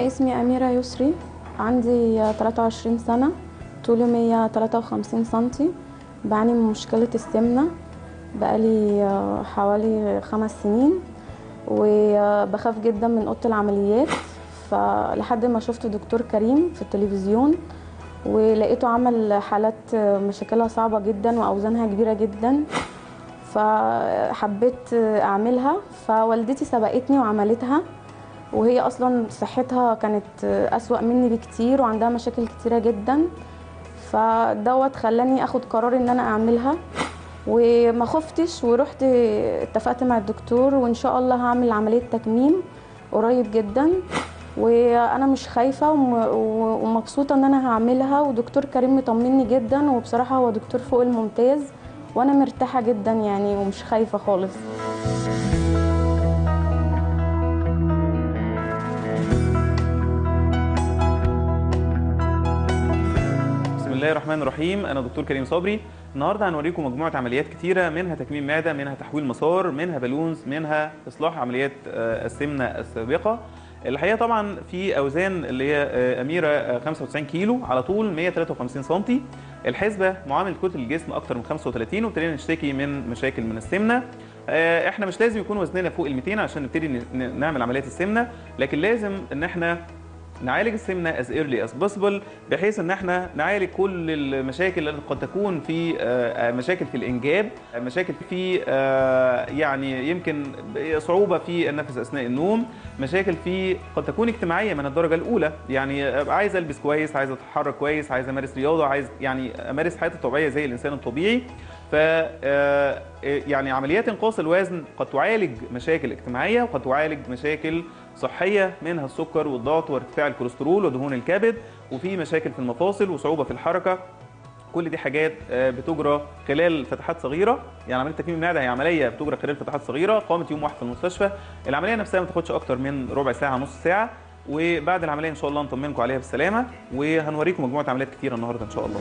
اسمي أميرة يسري عندي 23 سنة طولي 153 سنتي بعاني من مشكلة السمنة بقالي آه، حوالي خمس سنين وبخاف جدا من أوضة العمليات فلحد ما شفت دكتور كريم في التلفزيون ولقيته عمل حالات آه، مشاكلها صعبة جدا وأوزانها كبيرة جدا فحبيت آه، أعملها فوالدتي سبقتني وعملتها وهي اصلا صحتها كانت اسوأ مني بكتير وعندها مشاكل كتيره جدا فدوت خلاني اخد قرار ان انا اعملها وما خفتش ورحت اتفقت مع الدكتور وان شاء الله هعمل عمليه تكميم قريب جدا وانا مش خايفه وم- ومبسوطه ان انا هعملها ودكتور كريم مطمني جدا وبصراحه هو دكتور فوق الممتاز وانا مرتاحه جدا يعني ومش خايفه خالص بسم الله الرحمن الرحيم انا دكتور كريم صبري النهارده هنوريكم مجموعه عمليات كتيره منها تكميم معده منها تحويل مسار منها بالونز منها اصلاح عمليات آه، السمنه السابقه الحقيقه طبعا في اوزان اللي هي آه، اميره آه، 95 كيلو على طول 153 سم الحسبه معامل كتل الجسم اكتر من 35 وابتدينا نشتكي من مشاكل من السمنه آه، احنا مش لازم يكون وزننا فوق ال 200 عشان نبتدي ن- ن- نعمل عمليات السمنه لكن لازم ان احنا نعالج السمنه as early as possible بحيث ان احنا نعالج كل المشاكل اللي قد تكون في آه، مشاكل في الانجاب مشاكل في آه، يعني يمكن صعوبه في النفس اثناء النوم مشاكل في قد تكون اجتماعيه من الدرجه الاولى يعني آه، عايز البس كويس عايز اتحرك كويس عايز امارس رياضه عايز يعني امارس حياتي الطبيعيه زي الانسان الطبيعي ف آه، يعني عمليات انقاص الوزن قد تعالج مشاكل اجتماعيه وقد تعالج مشاكل صحيه منها السكر والضغط وارتفاع الكوليسترول ودهون الكبد وفي مشاكل في المفاصل وصعوبه في الحركه كل دي حاجات آه، بتجرى خلال فتحات صغيره يعني عمليه تكميم المعده هي عمليه بتجرى خلال فتحات صغيره قامت يوم واحد في المستشفى العمليه نفسها ما تاخدش اكتر من ربع ساعه نص ساعه وبعد العمليه ان شاء الله نطمنكم عليها بالسلامه وهنوريكم مجموعه عمليات كتيره النهارده ان شاء الله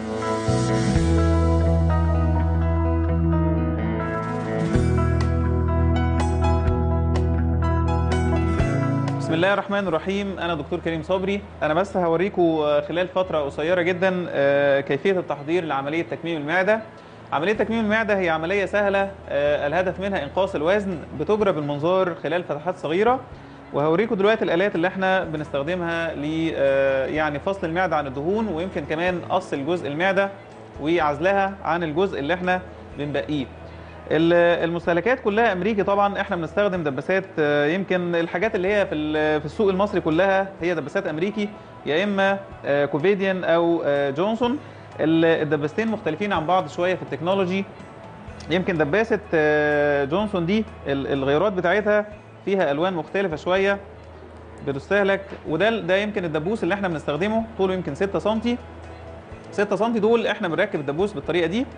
بسم الله الرحمن الرحيم انا دكتور كريم صبري انا بس هوريكم خلال فتره قصيره جدا آه، كيفيه التحضير لعمليه تكميم المعده عمليه تكميم المعده هي عمليه سهله آه، الهدف منها انقاص الوزن بتجرى بالمنظار خلال فتحات صغيره وهوريكم دلوقتي الالات اللي احنا بنستخدمها ل آه، يعني فصل المعده عن الدهون ويمكن كمان قص الجزء المعده وعزلها عن الجزء اللي احنا بنبقيه ال- المستهلكات كلها امريكي طبعا احنا بنستخدم دباسات آه، يمكن الحاجات اللي هي في ال- في السوق المصري كلها هي دباسات امريكي يا اما آه، كوفيديان او آه، جونسون ال- الدباستين مختلفين عن بعض شويه في التكنولوجي يمكن دباسه آه، جونسون دي ال- الغيارات بتاعتها فيها الوان مختلفه شويه بتستهلك وده ده يمكن الدبوس اللي احنا بنستخدمه طوله يمكن 6 سم 6 سم دول احنا بنركب الدبوس بالطريقه دي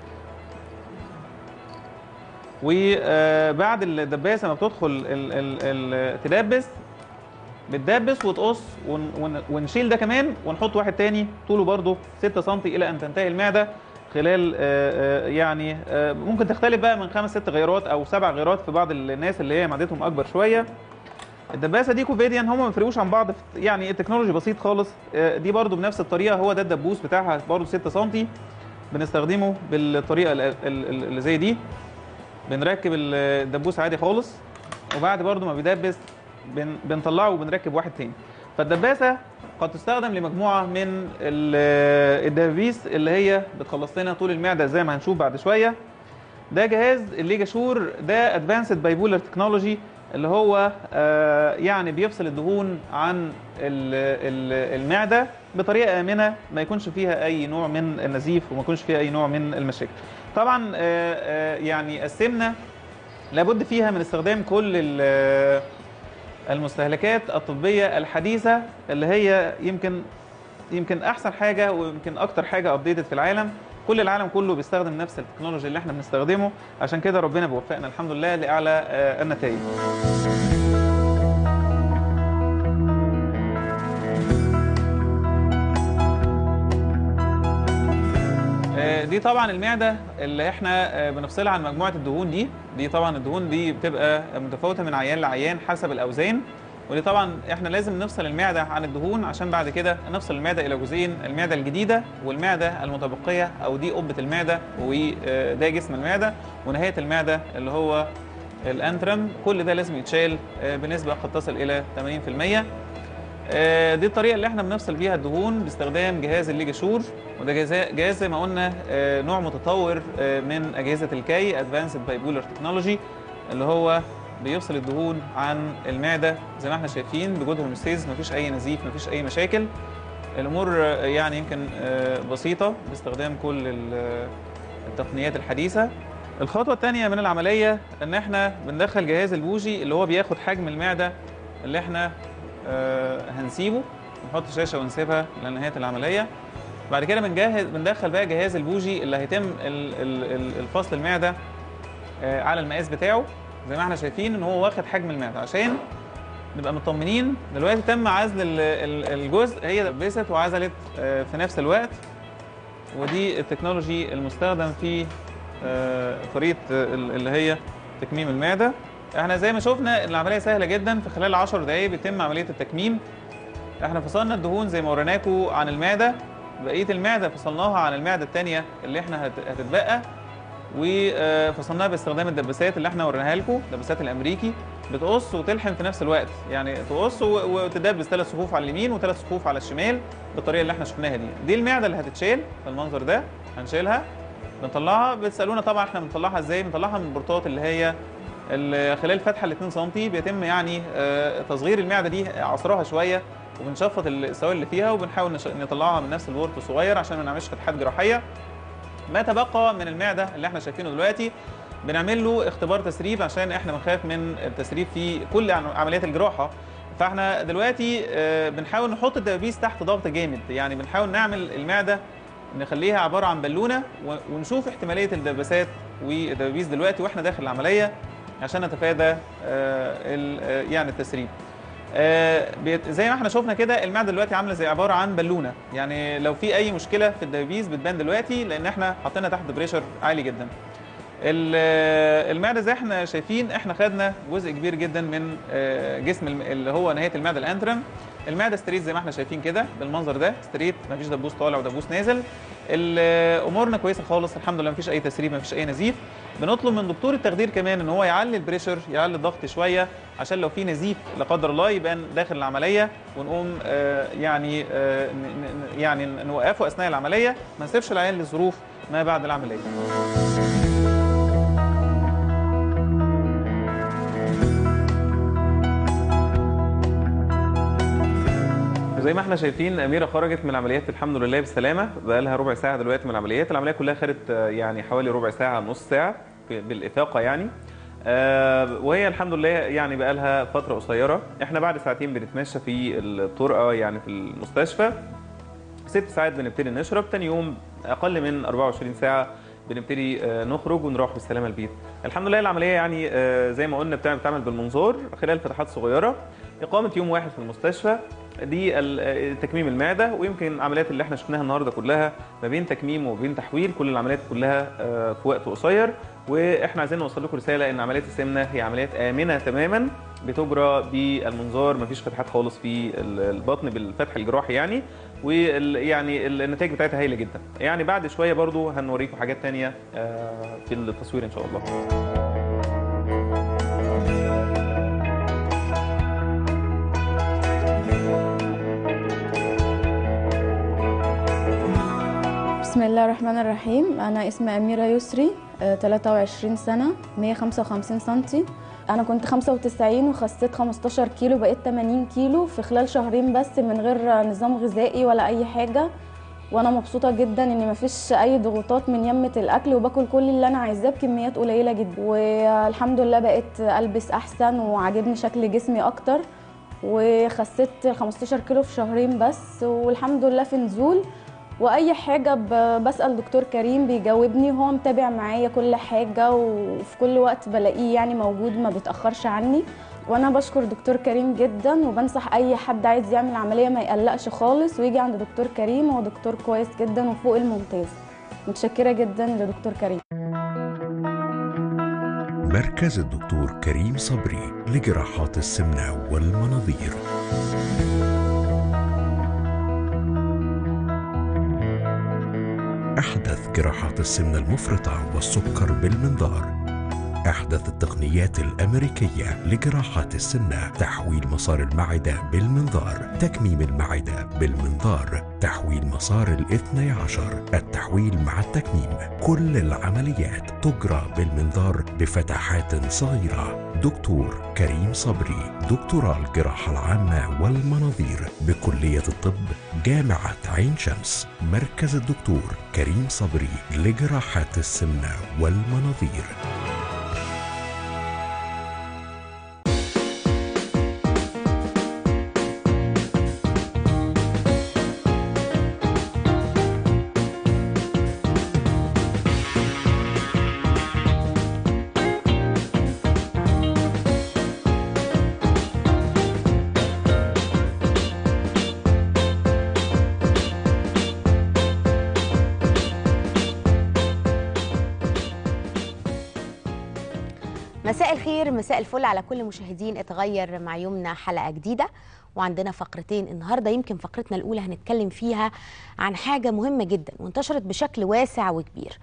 وبعد الدباسه ما بتدخل ال ال ال تدبس بتدبس وتقص ون ون ونشيل ده كمان ونحط واحد تاني طوله برضه 6 سم الى ان تنتهي المعده خلال آه، آه، يعني آه، ممكن تختلف بقى من خمس ست غيرات او سبع غيرات في بعض الناس اللي هي معدتهم اكبر شويه الدباسه دي كوفيديان هم ما بيفرقوش عن بعض في- يعني التكنولوجي بسيط خالص آه، دي برضو بنفس الطريقه هو ده الدبوس بتاعها برضو 6 سم بنستخدمه بالطريقه ال- ال- ال- اللي زي دي بنركب ال- الدبوس عادي خالص وبعد برضو ما بيدبس بن بنطلعه وبنركب واحد تاني فالدباسه قد تستخدم لمجموعه من ال- الدبابيس اللي هي بتخلص لنا طول المعده زي ما هنشوف بعد شويه ده جهاز الليجا شور ده ادفانسد بايبولر تكنولوجي اللي هو آه، يعني بيفصل الدهون عن ال- ال- المعده بطريقه امنه ما يكونش فيها اي نوع من النزيف وما يكونش فيها اي نوع من المشاكل. طبعا آه، آه، يعني السمنه لابد فيها من استخدام كل ال- المستهلكات الطبيه الحديثه اللي هي يمكن يمكن احسن حاجه ويمكن اكتر حاجه ابديتد في العالم كل العالم كله بيستخدم نفس التكنولوجي اللي احنا بنستخدمه عشان كده ربنا بيوفقنا الحمد لله لاعلى آه، النتائج آه، دي طبعا المعده اللي احنا آه، بنفصلها عن مجموعه الدهون دي دي طبعا الدهون دي بتبقى متفاوته من عيان لعيان حسب الاوزان ودي طبعا احنا لازم نفصل المعده عن الدهون عشان بعد كده نفصل المعده الى جزئين المعده الجديده والمعده المتبقيه او دي قبه المعده وده جسم المعده ونهايه المعده اللي هو الانترم كل ده لازم يتشال آه، بنسبه قد تصل الى 80% آه، دي الطريقه اللي احنا بنفصل بيها الدهون باستخدام جهاز الليجاشور وده جهاز جهاز زي ما قلنا آه، نوع متطور آه، من اجهزه الكي ادفانسد بايبولر تكنولوجي اللي هو بيفصل الدهون عن المعده زي ما احنا شايفين بجود هوموستيز مفيش اي نزيف مفيش اي مشاكل الامور آه، يعني يمكن آه، بسيطه باستخدام كل ال- التقنيات الحديثه الخطوه الثانيه من العمليه ان احنا بندخل جهاز البوجي اللي هو بياخد حجم المعده اللي احنا آه، هنسيبه نحط شاشه ونسيبها لنهايه العمليه بعد كده بنجهز بندخل بقى جهاز البوجي اللي هيتم ال- ال- ال- الفصل المعده آه، على المقاس بتاعه زي ما احنا شايفين ان هو واخد حجم المعده عشان نبقى مطمنين دلوقتي تم عزل ال- ال- الجزء هي لبست وعزلت آه، في نفس الوقت ودي التكنولوجي المستخدم في آه، طريقه ال- اللي هي تكميم المعده احنا زي ما شفنا العمليه سهله جدا في خلال 10 دقائق بيتم عمليه التكميم احنا فصلنا الدهون زي ما وريناكم عن المعده بقيه المعده فصلناها عن المعده الثانيه اللي احنا هت- هتتبقى وفصلناها باستخدام الدباسات اللي احنا وريناها لكم الدباسات الامريكي بتقص وتلحم في نفس الوقت يعني تقص و- وتدبس ثلاث صفوف على اليمين وثلاث صفوف على الشمال بالطريقه اللي احنا شفناها دي دي المعده اللي هتتشال بالمنظر ده هنشيلها بنطلعها بتسالونا طبعا احنا بنطلعها ازاي بنطلعها من البرطات اللي هي ال- خلال فتحه ال 2 سم بيتم يعني آه، تصغير المعده دي عصرها شويه وبنشفط السوائل اللي فيها وبنحاول نش- نطلعها من نفس البورت الصغير عشان ما نعملش فتحات جراحيه ما تبقى من المعده اللي احنا شايفينه دلوقتي بنعمل له اختبار تسريب عشان احنا بنخاف من التسريب في كل عن- عمليات الجراحه فاحنا دلوقتي آه، بنحاول نحط الدبابيس تحت ضغط جامد يعني بنحاول نعمل المعده نخليها عباره عن بالونه و- ونشوف احتماليه الدباسات والدبابيس دلوقتي واحنا داخل العمليه عشان نتفادى آه، ال- آه، يعني التسريب آه، بيت- زي ما احنا شفنا كده المعده دلوقتي عامله زي عباره عن بالونه يعني لو في اي مشكله في الدبابيس بتبان دلوقتي لان احنا حاطينها تحت بريشر عالي جدا ال- آه، المعده زي احنا شايفين احنا خدنا جزء كبير جدا من آه، جسم الم- اللي هو نهايه المعده الانترم المعده ستريت زي ما احنا شايفين كده بالمنظر ده ستريت مفيش دبوس طالع ودبوس نازل ال- آه، امورنا كويسه خالص الحمد لله مفيش اي تسريب مفيش اي نزيف بنطلب من دكتور التخدير كمان ان هو يعلي البريشر يعلي الضغط شويه عشان لو في نزيف لا قدر الله يبان داخل العمليه ونقوم آه، يعني آه، ن- ن- يعني نوقفه اثناء العمليه ما نسيبش العيان لظروف ما بعد العمليه زي ما احنا شايفين اميره خرجت من العمليات الحمد لله بالسلامه بقى لها ربع ساعه دلوقتي من العمليات العمليه كلها خدت آه، يعني حوالي ربع ساعه نص ساعه في- بالافاقه يعني آه، وهي الحمد لله يعني بقى لها فتره قصيره احنا بعد ساعتين بنتمشى في الطرقه يعني في المستشفى ست ساعات بنبتدي نشرب تاني يوم اقل من 24 ساعه بنبتدي آه، نخرج ونروح بالسلامه البيت الحمد لله العمليه يعني آه، زي ما قلنا بتعمل بتعمل بالمنظار خلال فتحات صغيره اقامه يوم واحد في المستشفى دي ال- آه، تكميم المعده ويمكن العمليات اللي احنا شفناها النهارده كلها ما بين تكميم وبين تحويل كل العمليات كلها آه، في وقت قصير واحنا عايزين نوصل لكم رساله ان عمليات السمنه هي عمليات امنه تماما بتجرى بالمنظار مفيش فتحات خالص في ال- البطن بالفتح الجراحي يعني ويعني النتائج بتاعتها هايله جدا يعني بعد شويه برضو هنوريكم حاجات تانية آه، في التصوير ان شاء الله بسم الله الرحمن الرحيم أنا اسمي أميرة يسري آه، 23 سنة 155 سنتي أنا كنت 95 وخسيت 15 كيلو بقيت 80 كيلو في خلال شهرين بس من غير نظام غذائي ولا أي حاجة وأنا مبسوطة جدا إن مفيش أي ضغوطات من يمة الأكل وباكل كل اللي أنا عايزاه بكميات قليلة جدا والحمد لله بقيت ألبس أحسن وعاجبني شكل جسمي أكتر وخسيت 15 كيلو في شهرين بس والحمد لله في نزول واي حاجه ب- بسال دكتور كريم بيجاوبني وهو متابع معايا كل حاجه وفي كل وقت بلاقيه يعني موجود ما بيتاخرش عني وانا بشكر دكتور كريم جدا وبنصح اي حد عايز يعمل عمليه ما يقلقش خالص ويجي عند دكتور كريم هو دكتور كويس جدا وفوق الممتاز متشكره جدا لدكتور كريم مركز الدكتور كريم صبري لجراحات السمنة والمناظير أحدث جراحات السمنة المفرطة والسكر بالمنظار أحدث التقنيات الأمريكية لجراحات السمنة تحويل مسار المعدة بالمنظار تكميم المعدة بالمنظار تحويل مسار الاثني عشر التحويل مع التكميم كل العمليات تجرى بالمنظار بفتحات صغيرة دكتور كريم صبري دكتوراه الجراحة العامة والمناظير بكلية الطب جامعة عين شمس مركز الدكتور كريم صبري لجراحات السمنة والمناظير مساء الخير مساء الفل على كل مشاهدين اتغير مع يومنا حلقه جديده وعندنا فقرتين النهارده يمكن فقرتنا الاولى هنتكلم فيها عن حاجه مهمه جدا وانتشرت بشكل واسع وكبير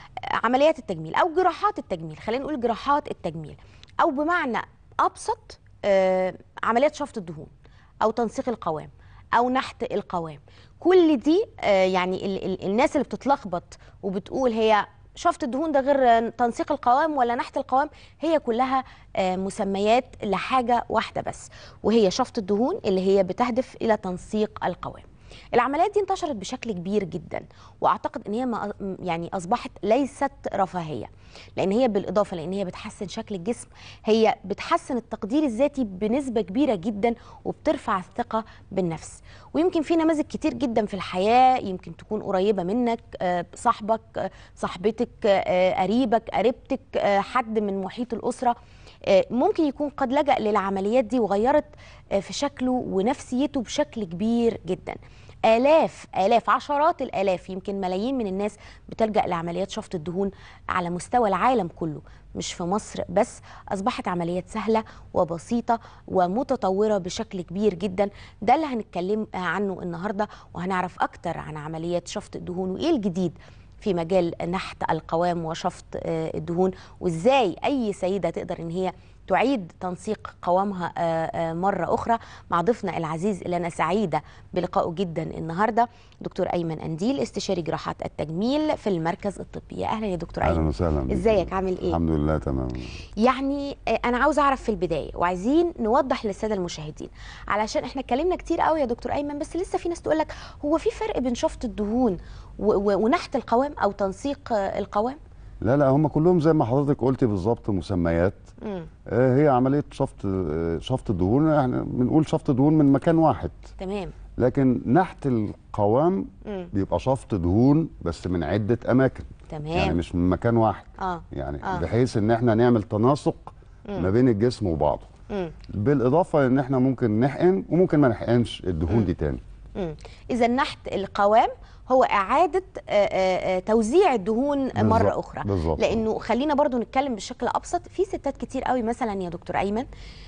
عمليات التجميل او جراحات التجميل خلينا نقول جراحات التجميل او بمعنى ابسط آه، عمليات شفط الدهون او تنسيق القوام او نحت القوام كل دي آه، يعني ال ال الناس اللي بتتلخبط وبتقول هي شفط الدهون ده غير تنسيق القوام ولا نحت القوام هي كلها آه، مسميات لحاجه واحده بس وهي شفط الدهون اللي هي بتهدف الى تنسيق القوام العمليات دي انتشرت بشكل كبير جدا واعتقد ان هي ما يعني اصبحت ليست رفاهيه لان هي بالاضافه لان هي بتحسن شكل الجسم هي بتحسن التقدير الذاتي بنسبه كبيره جدا وبترفع الثقه بالنفس ويمكن في نماذج كتير جدا في الحياه يمكن تكون قريبه منك آه، صاحبك آه، صاحبتك آه، قريبك قريبتك آه، حد من محيط الاسره آه، ممكن يكون قد لجأ للعمليات دي وغيرت آه، في شكله ونفسيته بشكل كبير جدا آلاف آلاف عشرات الآلاف يمكن ملايين من الناس بتلجأ لعمليات شفط الدهون على مستوى العالم كله مش في مصر بس أصبحت عمليات سهلة وبسيطة ومتطورة بشكل كبير جدا ده اللي هنتكلم عنه النهاردة وهنعرف أكتر عن عمليات شفط الدهون وإيه الجديد في مجال نحت القوام وشفط آه، الدهون وازاي اي سيده تقدر ان هي تعيد تنسيق قوامها آه، آه، مرة أخرى مع ضيفنا العزيز اللي أنا سعيدة بلقائه جدا النهاردة دكتور أيمن أنديل استشاري جراحات التجميل في المركز الطبي يا أهلا يا دكتور اهلا أيمن وسهلا بك. ازيك عامل ايه؟ الحمد لله تمام يعني آه، انا عاوزه اعرف في البدايه وعايزين نوضح للساده المشاهدين علشان احنا اتكلمنا كتير قوي يا دكتور ايمن بس لسه في ناس تقول لك هو في فرق بين شفط الدهون و- و- ونحت القوام او تنسيق آه، القوام لا لا هم كلهم زي ما حضرتك قلتي بالظبط مسميات مم. آه، هي عمليه شفط آه، شفط الدهون احنا بنقول شفط دهون من مكان واحد تمام لكن نحت القوام مم. بيبقى شفط دهون بس من عده اماكن تمام يعني مش من مكان واحد اه يعني آه. بحيث ان احنا نعمل تناسق ما بين الجسم وبعضه مم. بالاضافه ان احنا ممكن نحقن وممكن ما نحقنش الدهون دي تاني مم. اذا نحت القوام هو اعاده آه، آه، آه، توزيع الدهون مره بالظبط، اخرى بالظبط. لانه خلينا برضو نتكلم بشكل ابسط في ستات كتير قوي مثلا يا دكتور ايمن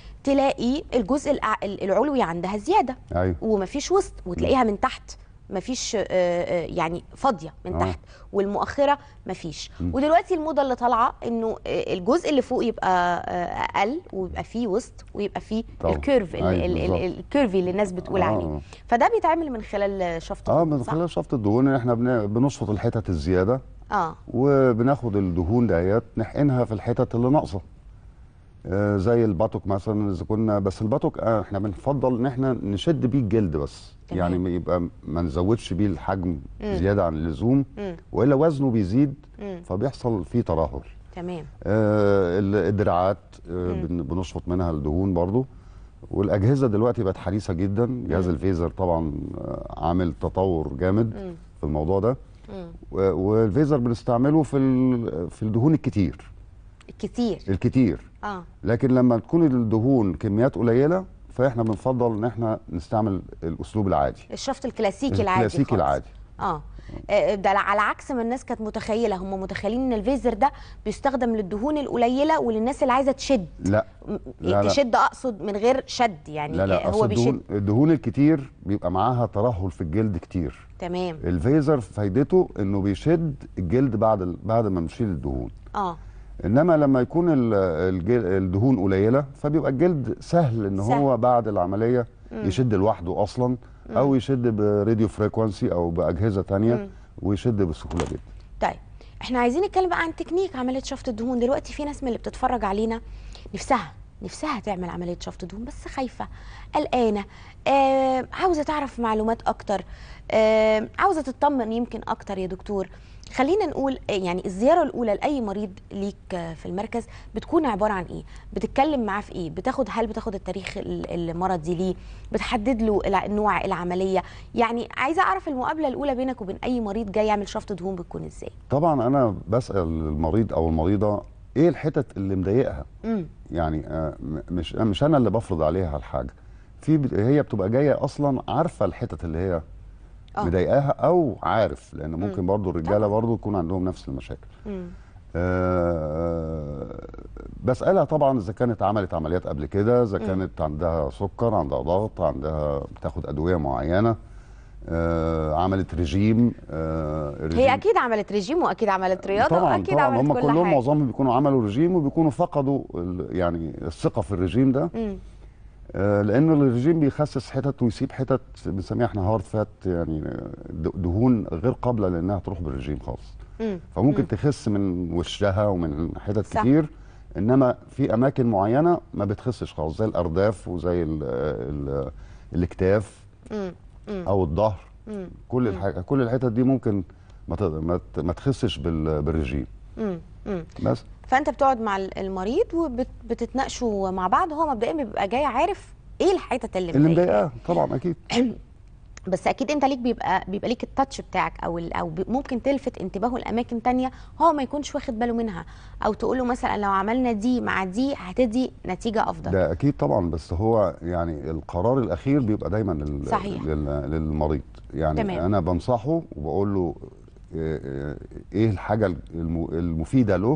تلاقي الجزء الأع- العلوي عندها زياده ايوه ومفيش وسط وتلاقيها من تحت مفيش آه، آه، يعني فاضيه من آه. تحت والمؤخره مفيش ودلوقتي الموضه اللي طالعه انه آه، الجزء اللي فوق يبقى آه، اقل ويبقى فيه وسط ويبقى فيه طبعا. الكيرف ال- أيوة، ال- ال- بالظبط. الكيرفي اللي الناس بتقول آه. عليه فده بيتعمل من خلال شفط اه الدهون، من صح؟ خلال شفط الدهون احنا بن- بنشفط الحتت الزياده اه وبناخد الدهون ديت نحقنها في الحتت اللي ناقصه آه، زي الباتوك مثلا اذا كنا بس الباتوك آه، احنا بنفضل ان احنا نشد بيه الجلد بس تمام. يعني ما يبقى ما نزودش بيه الحجم زياده عن اللزوم مم. والا وزنه بيزيد مم. فبيحصل فيه ترهل تمام آه، ال- الدراعات آه، بن- بنشفط منها الدهون برضو والاجهزه دلوقتي بقت حديثه جدا جهاز الفيزر طبعا آه، عامل تطور جامد مم. في الموضوع ده مم. و- والفيزر بنستعمله في ال- في الدهون الكتير كتير الكتير اه لكن لما تكون الدهون كميات قليله فاحنا بنفضل ان احنا نستعمل الاسلوب العادي الشفط الكلاسيكي العادي الكلاسيكي خالص. العادي اه آه، ده على عكس ما الناس كانت متخيله هم متخيلين ان الفيزر ده بيستخدم للدهون القليله وللناس اللي عايزه تشد لا م- لا لا. تشد اقصد من غير شد يعني لا لا آه، هو أصل بيشد الدهون, الدهون الكتير بيبقى معاها ترهل في الجلد كتير تمام الفيزر فايدته انه بيشد الجلد بعد ال- بعد ما نشيل الدهون اه انما لما يكون ال- الجل- الدهون قليله فبيبقى الجلد سهل ان سهل. هو بعد العمليه يشد لوحده اصلا او يشد براديو فريكوانسي او باجهزه تانية ويشد بسهوله جدا طيب احنا عايزين نتكلم بقى عن تكنيك عمليه شفط الدهون دلوقتي في ناس من اللي بتتفرج علينا نفسها نفسها تعمل عمليه شفط دهون بس خايفه قلقانه آه عاوزه تعرف معلومات اكتر آه عاوزه تطمن يمكن اكتر يا دكتور خلينا نقول آه، يعني الزياره الاولى لاي مريض ليك آه، في المركز بتكون عباره عن ايه بتتكلم معاه في ايه بتاخد هل بتاخد التاريخ ال- المرضي ليه بتحدد له الع- نوع العمليه يعني عايزه اعرف المقابله الاولى بينك وبين اي مريض جاي يعمل شفط دهون بتكون ازاي طبعا انا بسال المريض او المريضه ايه الحتت اللي مضايقها امم يعني آه، م- مش مش انا اللي بفرض عليها الحاجه في بت- هي بتبقى جايه اصلا عارفه الحتت اللي هي آه. مضايقاها او عارف لان ممكن برضو الرجاله برضو يكون عندهم نفس المشاكل امم آه، بسألها طبعا إذا كانت عملت عمليات قبل كده إذا كانت عندها سكر عندها ضغط عندها بتاخد أدوية معينة آه، عملت رجيم آه، الرجيم- هي اكيد عملت رجيم واكيد عملت رياضه طبعا واكيد طبعا عملت هم كل كلهم حاجه معظمهم بيكونوا عملوا رجيم وبيكونوا فقدوا ال- يعني الثقة في الرجيم ده مم. آه، لأن الرجيم بيخسس حتت ويسيب حتت بنسميها احنا هارد فات يعني د- دهون غير قابلة لأنها تروح بالرجيم خالص مم. فممكن تخس من وشها ومن حتت صح. كتير انما في اماكن معينه ما بتخسش خالص زي الارداف وزي ال ال الاكتاف مم. مم. او الظهر مم. كل الحاجة كل الحتت دي ممكن ما ت- ما ت- ما تخسش بال- بالرجيم مم. مم. بس فانت بتقعد مع ال- المريض وبتتناقشوا مع بعض هو مبدئيا بيبقى جاي عارف ايه الحتت اللي اللي مضايقاه مضايقاه طبعا اكيد بس اكيد انت ليك بيبقى بيبقى ليك التاتش بتاعك او ال- او بي- ممكن تلفت انتباهه لاماكن تانية هو ما يكونش واخد باله منها او تقول له مثلا لو عملنا دي مع دي هتدي نتيجه افضل ده اكيد طبعا بس هو يعني القرار الاخير بيبقى دايما لل صحيح. لل للمريض يعني تمام. انا بنصحه وبقول له إيه- ايه الحاجه الم- المفيده له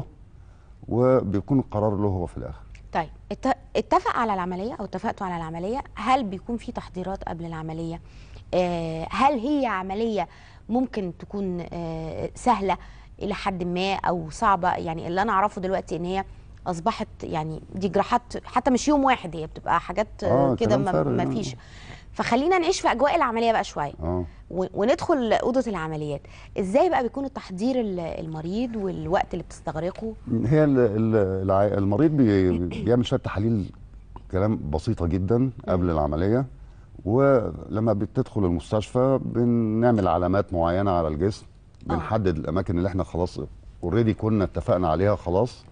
وبيكون القرار له هو في الاخر طيب ات- اتفق على العمليه او اتفقتوا على العمليه هل بيكون في تحضيرات قبل العمليه آه هل هي عمليه ممكن تكون آه سهله الى حد ما او صعبه يعني اللي انا اعرفه دلوقتي ان هي اصبحت يعني دي جراحات حتى مش يوم واحد هي بتبقى حاجات آه آه، كده كلام ما فارغ، ما آه. فيش فخلينا نعيش في اجواء العمليه بقى شويه اه و- وندخل اوضه العمليات ازاي بقى بيكون التحضير ال- المريض والوقت اللي بتستغرقه هي ال- ال- الع- المريض بي- بيعمل شويه تحاليل كلام بسيطه جدا قبل العمليه ولما بتدخل المستشفى بنعمل علامات معينه على الجسم بنحدد الاماكن اللي احنا خلاص اوريدي كنا اتفقنا عليها خلاص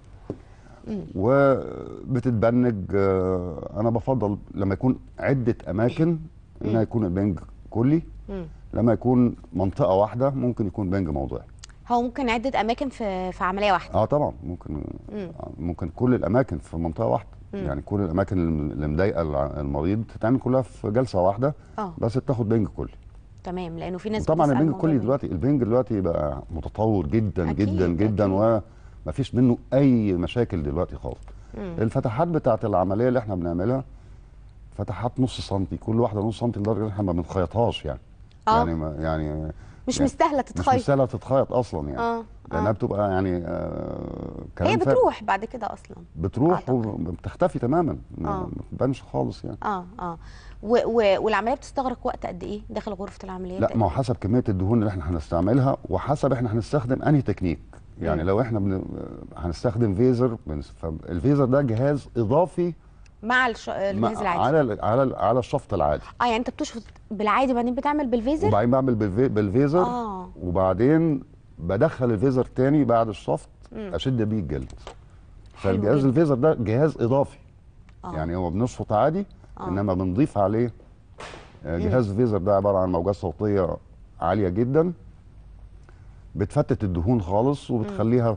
وبتتبنج آه، انا بفضل لما يكون عده اماكن انها يكون البنج كلي مم. لما يكون منطقه واحده ممكن يكون بنج موضعي هو ممكن عده اماكن في في عمليه واحده اه طبعا ممكن مم. آه، ممكن كل الاماكن في منطقه واحده مم. يعني كل الاماكن اللي مضايقه الع- المريض تتعمل كلها في جلسه واحده اه بس بتاخد بنج كلي تمام لانه في ناس طبعا بتسأل البنج موضوع الكلي دلوقتي البنج دلوقتي بقى متطور جدا أكيد، جدا جدا أكيد. ومفيش منه اي مشاكل دلوقتي خالص مم. الفتحات بتاعت العمليه اللي احنا بنعملها فتحات نص سنتي كل واحده نص سنتي لدرجه ان احنا ما بنخيطهاش يعني آه. يعني ما يعني مش يعني مستاهله مش تتخيط مستاهله تتخيط اصلا يعني اه لانها اه بتبقى يعني آه كلام هي فارغ. بتروح بعد كده اصلا بتروح أعتقد. وبتختفي تماما ما آه. ما بتبانش خالص يعني اه اه و و والعمليه بتستغرق وقت قد ايه داخل غرفه العمليات لا ما هو حسب كميه الدهون اللي احنا هنستعملها وحسب احنا هنستخدم انهي تكنيك يعني مم. لو احنا بن... هنستخدم فيزر بنس- فالفيزر ده جهاز اضافي مع الش... الجهاز مع- العادي على ال- على ال- على الشفط العادي اه يعني انت بتشفط بالعادي بعدين بتعمل بالفيزر وبعدين بعمل بالفي... بالفيزر اه وبعدين بدخل الفيزر تاني بعد الشفط مم. اشد بيه الجلد حلو فالجهاز جدا. الفيزر ده جهاز اضافي آه. يعني هو بنشفط عادي آه. انما بنضيف عليه آه، جهاز الفيزر ده عباره عن موجات صوتيه عاليه جدا بتفتت الدهون خالص وبتخليها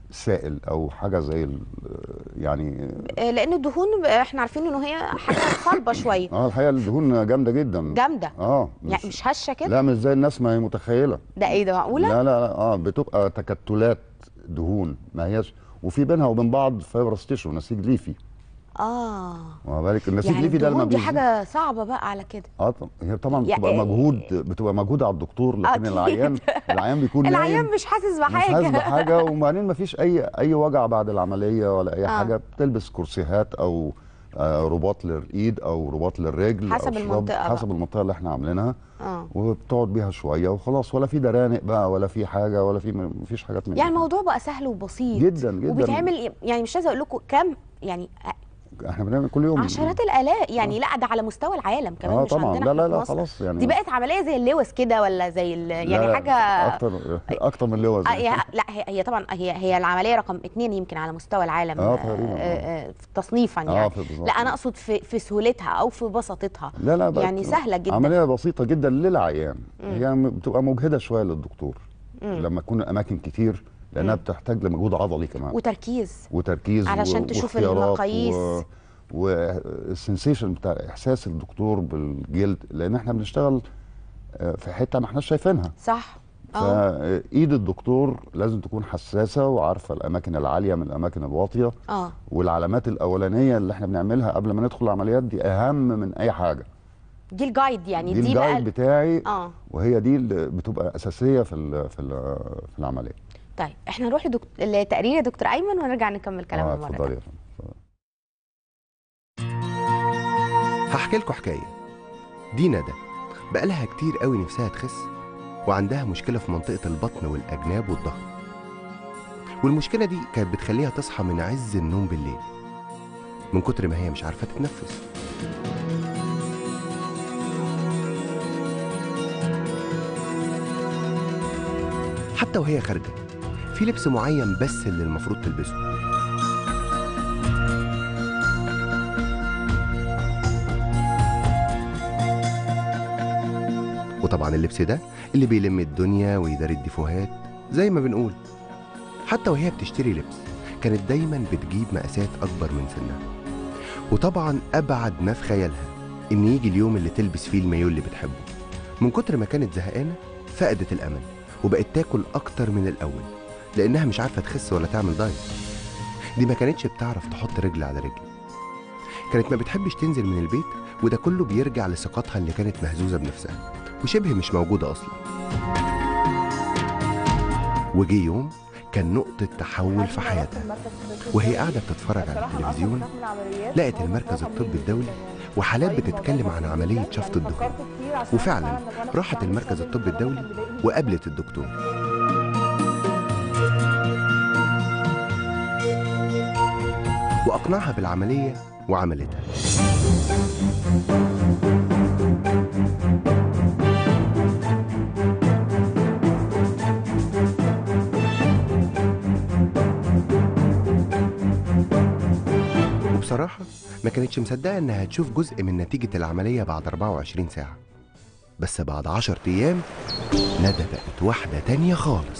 سائل او حاجه زي ال- يعني آه، لان الدهون احنا عارفين انه هي حاجه صلبه شويه اه الحقيقه الدهون جامده جدا جامده اه يعني مش هشه كده لا مش زي الناس ما هي متخيله ده ايه ده معقوله لا لا لا اه بتبقى تكتلات دهون ما هياش وفي بينها وبين بعض فايبرس تيشو نسيج ليفي اه واخد بالك النسيج يعني الليفي ده لما الدهون دي بيزيد- حاجه صعبه بقى على كده اه طب- هي طبعا يا- بتبقى مجهود بتبقى مجهود على الدكتور لكن أكيد. العيان العيان بيكون العيان نايم مش حاسس مش حاسس بحاجه بحاجه وبعدين ما فيش اي اي وجع بعد العمليه ولا اي آه. حاجه بتلبس كرسيهات او آه، رباط للايد او رباط للرجل حسب أو شراب، المنطقة بقى. حسب المنطقه اللي احنا عاملينها اه وبتقعد بيها شويه وخلاص ولا في درانق بقى ولا في حاجه ولا في ما فيش حاجات من يعني دي. الموضوع بقى سهل وبسيط جدا جدا وبيتعمل يعني مش عايزه اقول لكم كام يعني احنا بنعمل كل يوم عشرات الالاف يعني لا ده على مستوى العالم كمان اه مش طبعا عندنا لا إحنا لا في لا مصر. خلاص يعني دي بقت عمليه زي اللوز كده ولا زي ال- لا يعني لا، حاجه اكتر اكتر من لوز آه، هي لا هي, هي طبعا هي هي العمليه رقم اثنين يمكن على مستوى العالم آه، تقريباً، آه. آه، تصنيفا اه يعني في بالظبط. لا انا اقصد في في سهولتها او في بساطتها لا لا بقت يعني سهله جدا عمليه بسيطه جدا للعيان هي م- بتبقى مجهده شويه للدكتور لما تكون اماكن كتير لانها بتحتاج لمجهود عضلي كمان وتركيز وتركيز علشان و- تشوف واختيارات المقاييس. و... والسنسيشن بتاع احساس الدكتور بالجلد لان احنا بنشتغل آه، في حته ما احناش شايفينها صح اه فايد الدكتور لازم تكون حساسه وعارفه الاماكن العاليه من الاماكن الواطيه اه والعلامات الاولانيه اللي احنا بنعملها قبل ما ندخل العمليات دي اهم من اي حاجه دي الجايد يعني دي, دي, الجايد بقى بتاعي اه وهي دي اللي بتبقى اساسيه في ال في ال في العمليه طيب احنا نروح لدكتور لتقرير يا دكتور ايمن ونرجع نكمل كلامنا اه مره اتفضلي تانية. يا فندم هحكي لكم حكاية دي ندى بقالها كتير قوي نفسها تخس وعندها مشكلة في منطقة البطن والأجناب والظهر والمشكلة دي كانت بتخليها تصحى من عز النوم بالليل من كتر ما هي مش عارفة تتنفس حتى وهي خارجة في لبس معين بس اللي المفروض تلبسه وطبعا اللبس ده اللي بيلم الدنيا ويداري الديفوهات زي ما بنقول حتى وهي بتشتري لبس كانت دايما بتجيب مقاسات أكبر من سنها وطبعا أبعد ما في خيالها إن يجي اليوم اللي تلبس فيه المايو اللي بتحبه من كتر ما كانت زهقانة فقدت الأمل وبقت تاكل أكتر من الأول لأنها مش عارفة تخس ولا تعمل دايت دي ما كانتش بتعرف تحط رجل على رجل كانت ما بتحبش تنزل من البيت وده كله بيرجع لثقتها اللي كانت مهزوزة بنفسها وشبه مش موجودة أصلا وجه يوم كان نقطة تحول في حياتها وهي قاعدة بتتفرج على التلفزيون لقت المركز الطبي الدولي وحالات بتتكلم عن عملية شفط الدهون وفعلا راحت المركز الطبي الدولي وقابلت الدكتور وأقنعها بالعملية وعملتها وبصراحة ما كانتش مصدقة إنها هتشوف جزء من نتيجة العملية بعد 24 ساعة بس بعد 10 أيام ندى بقت واحدة تانية خالص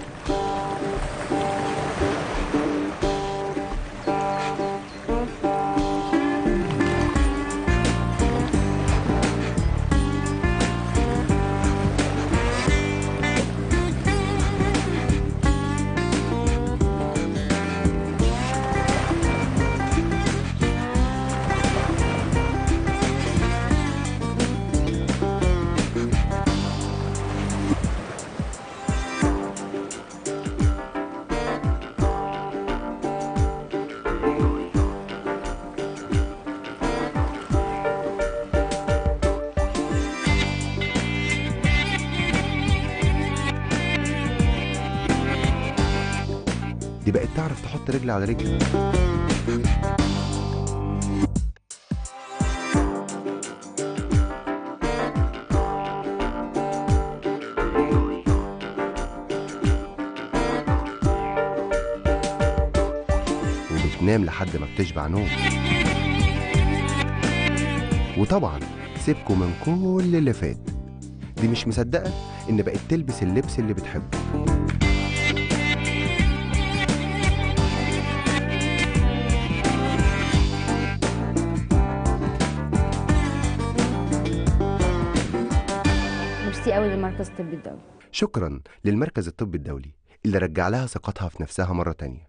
دي بقت تعرف تحط رجل على رجل وبتنام لحد ما بتشبع نوم وطبعا سيبكوا من كل اللي فات دي مش مصدقة إن بقت تلبس اللبس اللي بتحبه ميرسي قوي للمركز الطبي الدولي شكرا للمركز الطبي الدولي اللي رجع لها ثقتها في نفسها مرة تانية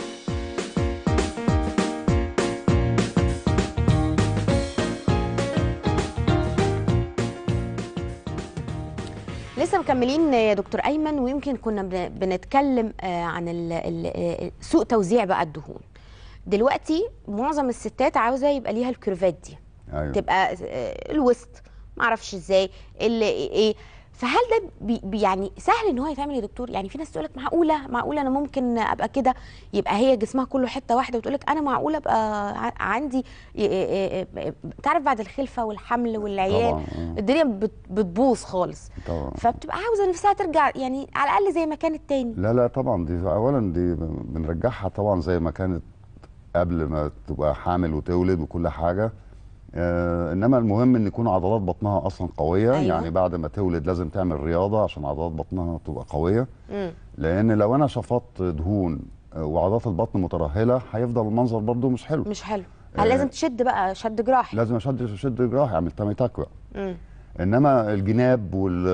لسه مكملين يا دكتور ايمن ويمكن كنا بن- بنتكلم آه، عن ال- ال- آه، سوء توزيع بقى الدهون دلوقتي معظم الستات عاوزه يبقى ليها الكيرفات دي ايوه تبقى آه، الوسط معرفش ازاي اللي ايه فهل ده بي بي- يعني سهل ان هو يتعمل يا دكتور يعني في ناس تقول لك معقوله معقوله انا ممكن ابقى كده يبقى هي جسمها كله حته واحده وتقول لك انا معقوله ابقى ع- عندي ي- ي- ي- تعرف بعد الخلفه والحمل والعيال طبعا آه، الدنيا بت- بتبوظ خالص طبعا فبتبقى عاوزه نفسها ترجع يعني على الاقل زي ما كانت تاني لا لا طبعا دي اولا دي بنرجعها طبعا زي ما كانت قبل ما تبقى حامل وتولد وكل حاجه آه انما المهم ان يكون عضلات بطنها اصلا قويه أيوة. أيوة. يعني بعد ما تولد لازم تعمل رياضه عشان عضلات بطنها تبقى قويه مم. لان لو انا شفطت دهون آه، وعضلات البطن مترهله هيفضل المنظر برضو مش حلو مش حلو هل آه. لازم تشد بقى شد جراحي لازم اشد شد جراحي اعمل تامي تاك بقى مم. انما الجناب وال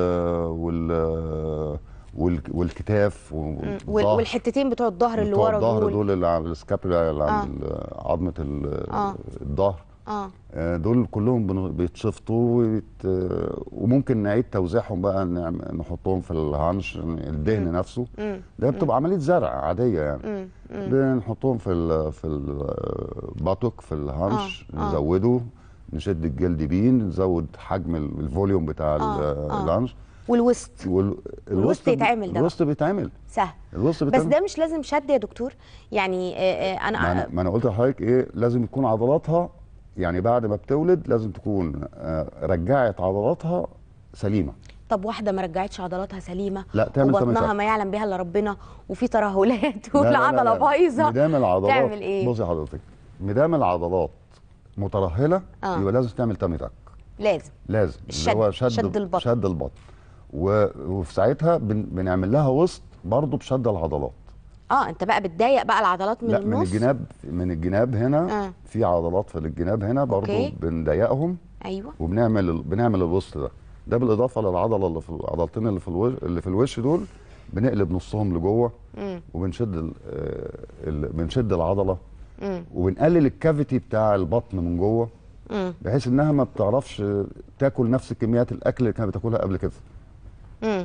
وال وال- والكتاف مم. وال- والظهر والحتتين بتوع الظهر اللي بتوع ورا الظهر دول دول اللي على السكابولا اللي عند ال- عظمه ال- آه. الظهر اه آه، دول كلهم بن- بيتشفطوا ويت... وممكن نعيد توزيعهم بقى نعم- نحطهم في الهانش الدهن نفسه مم. ده بتبقى عمليه زرع عاديه يعني مم. مم. بنحطهم في ال في الباتوك في الهانش آه، آه. نزوده نشد الجلد بيه نزود حجم ال- الفوليوم بتاع ال- آه، آه. الهانش والوسط وال- والوسط بي- يتعمل ده بقى. الوسط بيتعمل سهل الوسط بس بيتعمل ده مش لازم شد يا دكتور يعني آه، آه، ما انا انا, ما أنا قلت لحضرتك ايه لازم يكون عضلاتها يعني بعد ما بتولد لازم تكون آه، رجعت عضلاتها سليمه طب واحده ما رجعتش عضلاتها سليمه لا تعمل وبطنها تمام ما يعلم بها الا ربنا وفي ترهلات لا، لا، لا، والعضله لا. بايظه مدام العضلات تعمل إيه؟ بصي حضرتك مدام العضلات مترهله آه. يبقى لازم تعمل تامي تاك لازم لازم الشد- اللي هو شد شد البطن. شد البطن و... وفي ساعتها بن... بنعمل لها وسط برضه بشد العضلات اه انت بقى بتضايق بقى العضلات من لا النص من الجناب من الجناب هنا آه. في عضلات في الجناب هنا برضه أوكي. بنضيقهم ايوه وبنعمل ال- بنعمل الوسط ده ده بالاضافه للعضله اللي في العضلتين اللي في الوش اللي في الوش دول بنقلب نصهم لجوه مم. وبنشد ال... آه، ال... بنشد العضله مم. وبنقلل الكافيتي بتاع البطن من جوه مم. بحيث انها ما بتعرفش تاكل نفس كميات الاكل اللي كانت بتاكلها قبل كده مم.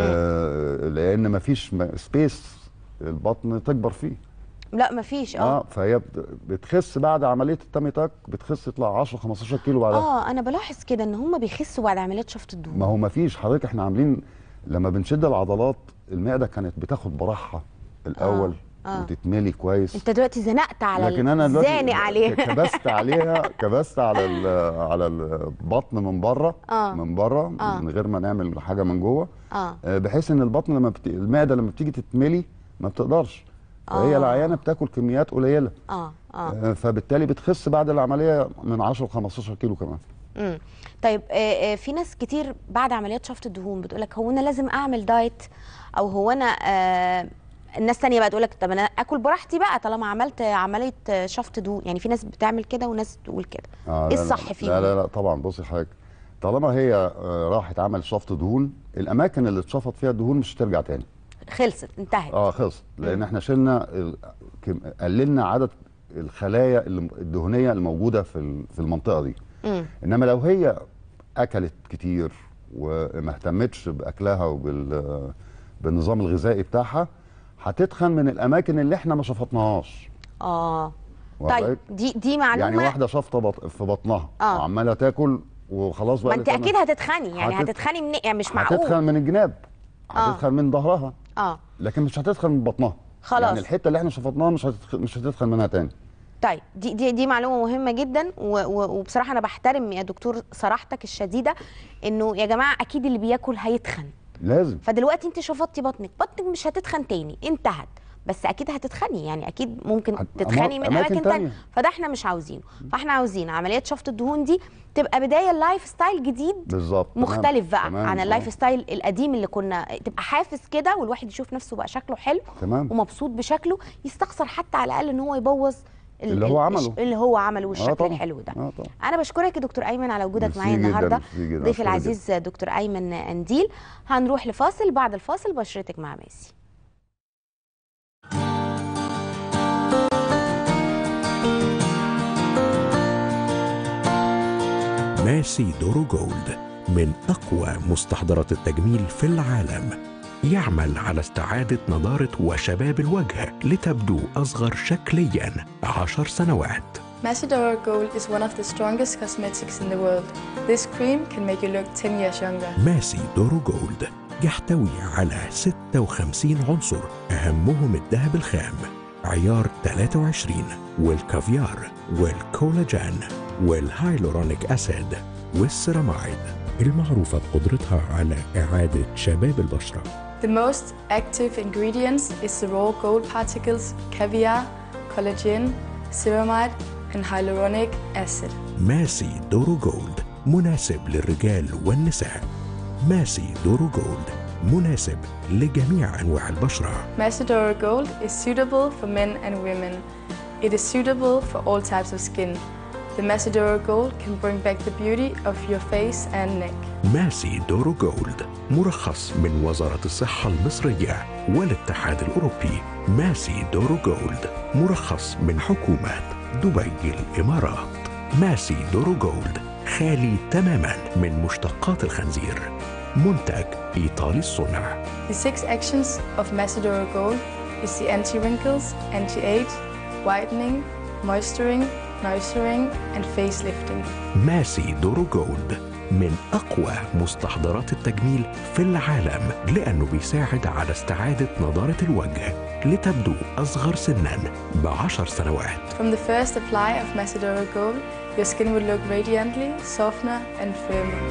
آه لان ما فيش سبيس البطن تكبر فيه لا مفيش اه اه فهي بت- بتخس بعد عمليه التامي تاك بتخس تطلع 10 15 كيلو بعدها اه انا بلاحظ كده ان هم بيخسوا بعد عمليات شفط الدهون ما هو ما فيش حضرتك احنا عاملين لما بنشد العضلات المعده كانت بتاخد براحها الاول آه. وتتملي كويس انت دلوقتي زنقت على لكن انا دلوقتي زانق عليها كبست عليها كبست على ال- على البطن من بره آه. من بره آه. من غير ما نعمل حاجه من جوه اه آه، بحيث ان البطن لما بت... المعده لما بتيجي تتملي ما بتقدرش فهي آه. العيانه بتاكل كميات قليله اه اه آه، فبالتالي بتخس بعد العمليه من 10 ل 15 كيلو كمان امم طيب آه آه في ناس كتير بعد عمليات شفط الدهون بتقول لك هو انا لازم اعمل دايت او هو انا آه الناس تانية بقى تقول لك طب انا اكل براحتي بقى طالما عملت عمليه آه، شفط دهون يعني في ناس بتعمل كده وناس تقول كده آه ايه لا، الصح لا فيهم لا لا لا طبعا بصي حضرتك طالما هي آه، راحت عمل شفط دهون الاماكن اللي اتشفط فيها الدهون مش هترجع تاني خلصت انتهت اه خلص لان احنا شلنا ال- كم- قللنا عدد الخلايا اللي- الدهنيه الموجوده في ال- في المنطقه دي مم. انما لو هي اكلت كتير وما اهتمتش باكلها وبال بالنظام الغذائي بتاعها هتتخن من الاماكن اللي احنا ما شفطناهاش اه واخد طيب بالك؟ دي دي معلومه يعني واحده شفطه بط... في بطنها آه. وعماله تاكل وخلاص بقى ما انت اكيد هتتخني يعني هتت- هتتخني من يعني مش معقول هتتخن من الجناب آه. هتتخن من ظهرها اه لكن مش هتتخن من بطنها خلاص. يعني الحته اللي احنا شفطناها مش هتتخ... مش هتتخن منها تاني طيب دي دي دي معلومه مهمه جدا و و وبصراحه انا بحترم يا دكتور صراحتك الشديده انه يا جماعه اكيد اللي بياكل هيتخن لازم فدلوقتي انت شفطتي بطنك بطنك مش هتتخن تاني انتهت بس اكيد هتتخني يعني اكيد ممكن هت- تتخني من أماكن اماكن تانية. تانية فده احنا مش عاوزينه فاحنا عاوزين عمليات شفط الدهون دي تبقى بدايه لايف ستايل جديد بالظبط تمام. مختلف بقى تمام. عن آه. اللايف ستايل القديم اللي كنا تبقى حافز كده والواحد يشوف نفسه بقى شكله حلو تمام ومبسوط بشكله يستخسر حتى على الاقل ان هو يبوظ ال- اللي هو ال- عمله. اللي هو عمله آه والشكل طبعا. الحلو ده اه طبعا انا بشكرك يا دكتور ايمن على وجودك ميرسي معايا جداً، النهارده ميرسي جداً، ضيف أشكرك العزيز دكتور ايمن انديل هنروح لفاصل بعد الفاصل بشرتك مع ماسي ماسي دورو جولد من أقوى مستحضرات التجميل في العالم يعمل على استعادة نضارة وشباب الوجه لتبدو أصغر شكليا عشر سنوات Macedora Gold is one of the strongest cosmetics in the world. This cream can make you look 10 years younger. ماسي دورو جولد يحتوي على 56 عنصر أهمهم الذهب الخام عيار 23 والكافيار والكولاجين والهايلورونيك أسيد والسيرامايد المعروفة بقدرتها على إعادة شباب البشرة The most active ingredients is the raw gold particles, caviar, collagen, ceramide, and hyaluronic acid. ماسي دورو جولد مناسب للرجال والنساء ماسي دورو جولد مناسب لجميع أنواع البشرة Macedora Gold is suitable for men and women. It is suitable for all types of skin. The Macedora Gold can bring back the beauty of your face and neck. ماسي دورو جولد مرخص من وزارة الصحة المصرية والاتحاد الأوروبي ماسي دورو جولد مرخص من حكومة دبي الإمارات ماسي دورو جولد خالي تماما من مشتقات الخنزير منتج إيطالي الصنع The six actions of Macedora Gold is the anti-wrinkles, anti-age, whitening, moisturing, nourishing, and facelifting. ماسي دورو جولد من أقوى مستحضرات التجميل في العالم لأنه بيساعد على استعادة نضارة الوجه لتبدو أصغر سنا بعشر سنوات From the first apply of Macedora Gold, your skin will look radiantly, softer, and firmer.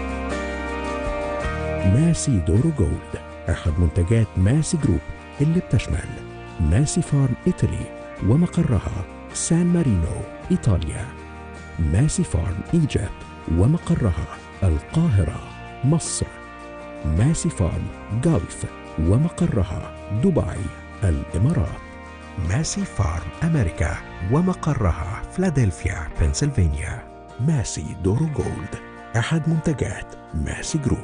ماسي دورو جولد أحد منتجات ماسي جروب اللي بتشمل ماسي فارم إيطالي ومقرها سان مارينو إيطاليا ماسي فارم إيجيبت ومقرها القاهرة مصر ماسي فارم جلف ومقرها دبي الإمارات ماسي فارم أمريكا ومقرها فلادلفيا بنسلفانيا ماسي دورو جولد أحد منتجات ماسي جروب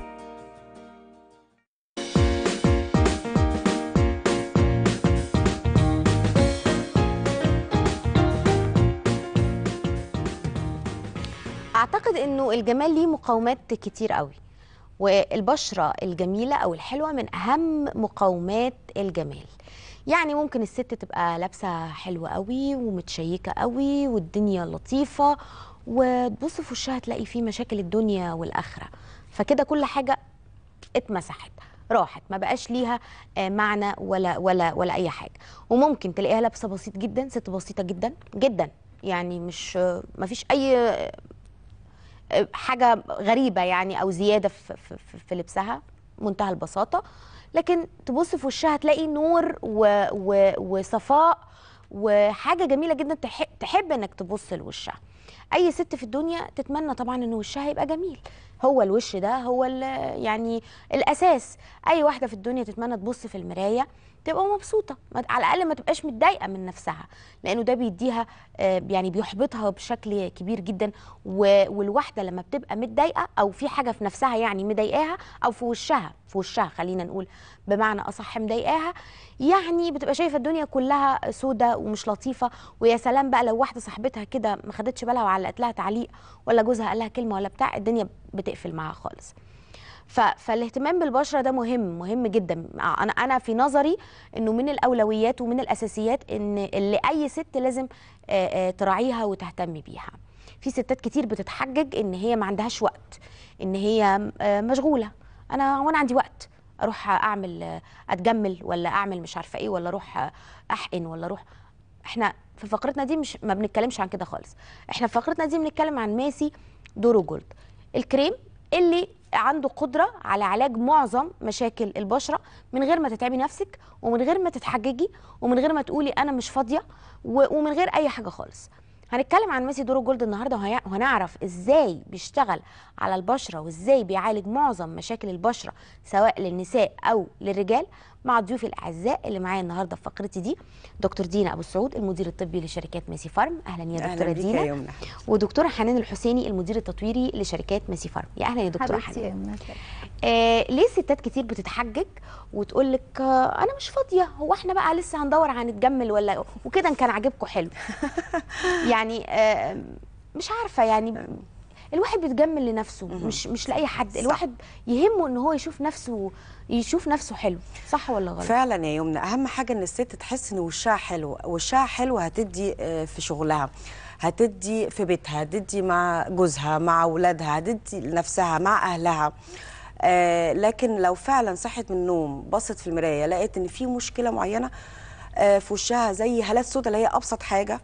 اعتقد انه الجمال ليه مقاومات كتير قوي والبشره الجميله او الحلوه من اهم مقاومات الجمال يعني ممكن الست تبقى لابسه حلوه قوي ومتشيكه قوي والدنيا لطيفه وتبص في وشها تلاقي فيه مشاكل الدنيا والاخره فكده كل حاجه اتمسحت راحت ما بقاش ليها آه، معنى ولا ولا ولا اي حاجه وممكن تلاقيها لابسه بسيط جدا ست بسيطه جدا جدا يعني مش ما فيش اي آه، حاجه غريبه يعني او زياده في, في, في- في لبسها منتهى البساطه لكن تبص في وشها تلاقي نور و و وصفاء وحاجه جميله جدا تح تحب انك تبص لوشها اي ست في الدنيا تتمنى طبعا ان وشها يبقى جميل هو الوش ده هو ال- يعني الاساس اي واحده في الدنيا تتمنى تبص في المرايه تبقى مبسوطه ما- على الاقل ما تبقاش متضايقه من نفسها لانه ده بيديها آه، يعني بيحبطها بشكل كبير جدا و- والواحده لما بتبقى متضايقه او في حاجه في نفسها يعني مضايقاها او في وشها في وشها خلينا نقول بمعنى اصح مضايقاها يعني بتبقى شايفه الدنيا كلها سودة ومش لطيفه ويا سلام بقى لو واحده صاحبتها كده ما خدتش بالها وعلقت لها تعليق ولا جوزها قال لها كلمه ولا بتاع الدنيا بتقفل معاها خالص ف... فالاهتمام بالبشره ده مهم مهم جدا انا انا في نظري انه من الاولويات ومن الاساسيات ان اللي اي ست لازم آه، آه، تراعيها وتهتم بيها في ستات كتير بتتحجج ان هي ما عندهاش وقت ان هي آه، مشغوله انا وانا عندي وقت اروح اعمل آه، اتجمل ولا اعمل مش عارفه ايه ولا اروح آه، احقن ولا اروح احنا في فقرتنا دي مش ما بنتكلمش عن كده خالص احنا في فقرتنا دي بنتكلم عن ماسي دورو جولد الكريم اللي عنده قدرة على علاج معظم مشاكل البشرة من غير ما تتعبي نفسك ومن غير ما تتحججي ومن غير ما تقولي أنا مش فاضية و- ومن غير أي حاجة خالص هنتكلم عن ماسي دورو جولد النهارده وهي- وهنعرف ازاي بيشتغل على البشره وازاي بيعالج معظم مشاكل البشره سواء للنساء او للرجال مع ضيوفي الاعزاء اللي معايا النهارده في فقرتي دي دكتور دينا ابو السعود المدير الطبي لشركات ميسي فارم اهلا يا أهلاً دكتوره بيك دينا يا يمنى. ودكتوره حنان الحسيني المدير التطويري لشركات ميسي فارم يا اهلا يا دكتوره حبيبتي يا حنان يمنى. آه ليه ستات كتير بتتحجج وتقول لك آه انا مش فاضيه هو احنا بقى لسه هندور هنتجمل ولا وكده إن كان عاجبكم حلو يعني آه مش عارفه يعني الواحد بيتجمل لنفسه مش مش لاي حد صح. الواحد يهمه ان هو يشوف نفسه يشوف نفسه حلو صح ولا غلط فعلا يا يمنى اهم حاجه ان الست تحس ان وشها حلو وشها حلو هتدي آه، في شغلها هتدي في بيتها هتدي مع جوزها مع اولادها هتدي لنفسها مع اهلها آه لكن لو فعلا صحت من النوم بصت في المرايه لقيت ان في مشكله معينه آه في وشها زي هالات سودا اللي هي ابسط حاجه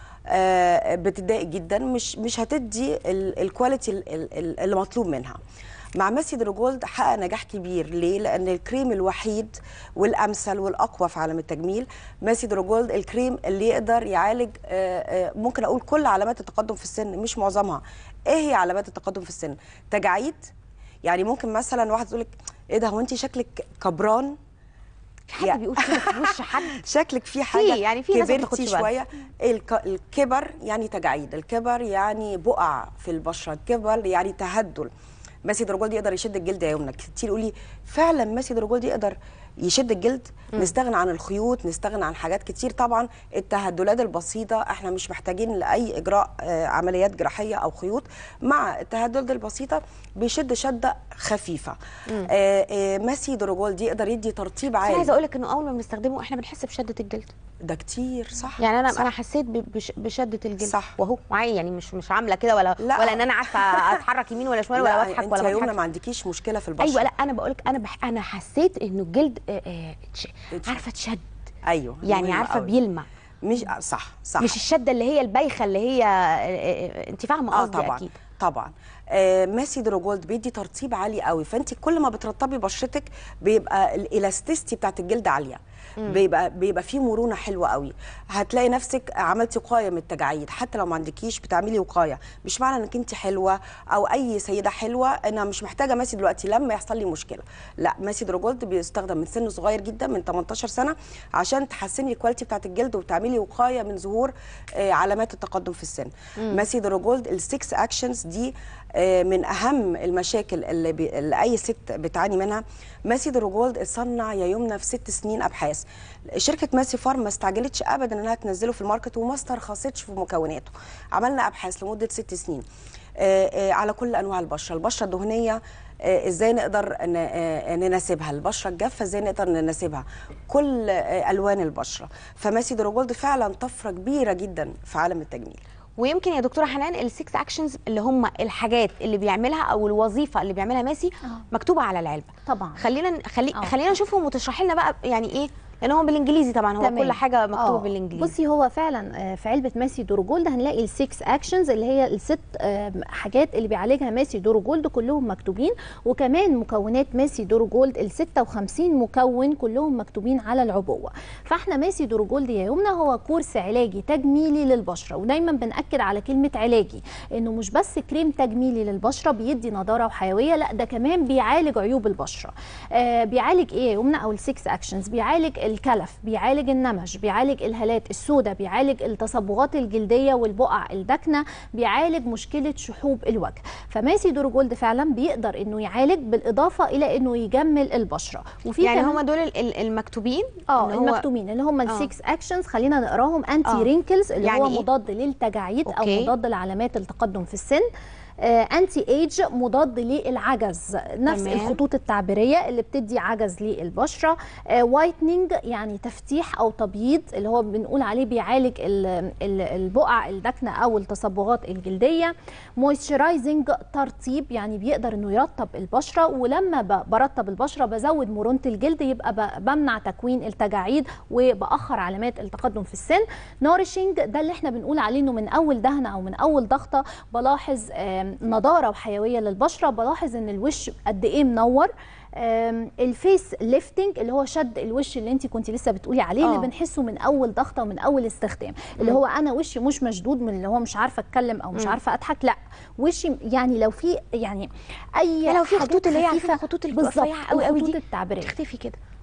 آه، بتضايق جدا مش مش هتدي ال- الكواليتي ال- ال- اللي مطلوب منها مع ميسي دروجولد حقق نجاح كبير ليه؟ لأن الكريم الوحيد والأمثل والأقوى في عالم التجميل ميسي دروجولد الكريم اللي يقدر يعالج آه، آه، ممكن أقول كل علامات التقدم في السن مش معظمها إيه هي علامات التقدم في السن؟ تجاعيد يعني ممكن مثلا واحد يقول لك إيه ده هو أنت شكلك كبران في حد يا- بيقول كده في وش حد شكلك في حاجه يعني في ناس ما كبرتي بتاخدش بالها. شويه الك... الكبر يعني تجاعيد الكبر يعني بقع في البشره الكبر يعني تهدل ماسي دروجولد يقدر يشد الجلد يا يمنى كتير يقول لي فعلا ماسي دروجولد يقدر يشد الجلد نستغنى عن الخيوط نستغنى عن حاجات كتير طبعا التهدلات البسيطه احنا مش محتاجين لاي اجراء آه، عمليات جراحيه او خيوط مع التهدل البسيطه بيشد شده خفيفه آه، آه، ماسي دروجولد يقدر يدي ترطيب بس انا عالي عايزه اقول لك انه اول ما بنستخدمه احنا بنحس بشده الجلد ده كتير صح يعني انا صح. انا حسيت ب- بش بشده الجلد صح. وهو معايا يعني مش مش عامله كده ولا لا. ولا ان انا عارفه اتحرك يمين ولا شمال ولا لا بضحك انت ولا يا يمنى بضحك ما عندكيش مشكله في البشره ايوه لا انا بقول لك انا بح... انا حسيت انه الجلد آه، آه، تش- اتشد. عارفه تشد ايوه يعني مهم عارفه قوي. بيلمع مش آه، صح صح مش الشده اللي هي البايخه اللي هي آه، آه، انت فاهمه اه قصدي طبعا اكيد طبعا آه ماسي دروجولد بيدي ترطيب عالي قوي فانت كل ما بترطبي بشرتك بيبقى الالاستيستي بتاعت الجلد عاليه بيبقى بيبقى فيه مرونه حلوه قوي هتلاقي نفسك عملتي وقايه من التجاعيد حتى لو ما عندكيش بتعملي وقايه مش معنى انك انت حلوه او اي سيده حلوه انا مش محتاجه ماسي دلوقتي لما يحصل لي مشكله لا ماسي دروجولد بيستخدم من سن صغير جدا من 18 سنه عشان تحسني الكواليتي بتاعت الجلد وتعملي وقايه من ظهور آه، علامات التقدم في السن ماسي دروجولد السكس اكشنز دي آه، من اهم المشاكل اللي, بي... اللي اي ست بتعاني منها ماسي دروجولد اتصنع يا يمنى في ست سنين ابحاث شركه ماسي فارم ما استعجلتش ابدا انها تنزله في الماركت وما استرخصتش في مكوناته عملنا ابحاث لمده ست سنين آه، آه، على كل انواع البشره البشره الدهنيه آه، ازاي نقدر ن- آه، نناسبها البشره الجافه ازاي نقدر نناسبها كل آه، الوان البشره فماسي دروجولد فعلا طفره كبيره جدا في عالم التجميل ويمكن يا دكتوره حنان السكس اكشنز اللي هم الحاجات اللي بيعملها او الوظيفه اللي بيعملها ماسي مكتوبه على العلبه طبعا خلينا خلي آه. خلينا نشوفهم وتشرحي لنا بقى يعني ايه لان هو بالانجليزي طبعا هو تمام. كل حاجه مكتوبه آه. بالانجليزي بصي هو فعلا آه، في علبه ماسي دورو جولد هنلاقي السكس اكشنز اللي هي الست آه، حاجات اللي بيعالجها ماسي دورو جولد كلهم مكتوبين وكمان مكونات ماسي دورو جولد ال 56 مكون كلهم مكتوبين على العبوه فاحنا ماسي دورو جولد يا يمنى هو كورس علاجي تجميلي للبشره ودايما بناكد على كلمه علاجي انه مش بس كريم تجميلي للبشره بيدي نضاره وحيويه لا ده كمان بيعالج عيوب البشره آه بيعالج ايه يا يمنى او السكس اكشنز بيعالج الكلف بيعالج النمش بيعالج الهالات السوداء بيعالج التصبغات الجلديه والبقع الداكنه بيعالج مشكله شحوب الوجه فماسي دور جولد فعلا بيقدر انه يعالج بالاضافه الى انه يجمل البشره وفي يعني كمان- هم دول ال- ال- المكتوبين اه إن هو- المكتومين اللي هم آه. السكس اكشنز خلينا نقراهم انتي آه. رينكلز اللي يعني هو إيه؟ مضاد للتجاعيد أوكي. او مضاد لعلامات التقدم في السن آه، انتي ايج مضاد للعجز نفس تمام. الخطوط التعبيريه اللي بتدي عجز للبشره آه، وايتنينج يعني تفتيح او تبييض اللي هو بنقول عليه بيعالج ال- ال- البقع الداكنه او التصبغات الجلديه مويسترايزنج ترطيب يعني بيقدر انه يرطب البشره ولما ب- برطب البشره بزود مرونه الجلد يبقى ب- بمنع تكوين التجاعيد وباخر علامات التقدم في السن نورشنج ده اللي احنا بنقول عليه انه من اول دهنه او من اول ضغطه بلاحظ آم، نضاره وحيويه للبشره بلاحظ ان الوش قد ايه منور آم، الفيس ليفتنج اللي هو شد الوش اللي انت كنت لسه بتقولي عليه آه. اللي بنحسه من اول ضغطه ومن اول استخدام اللي هو انا وشي مش مشدود من اللي هو مش عارفه اتكلم او مش عارفه اضحك لا وشي يعني لو في يعني اي يعني لو في حاجات خطوط اللي هي خفيفة عارفة الخطوط اللي بتبقى بالظبط، رفيعة قوي قوي دي الخطوط التعبيريه تختفي كده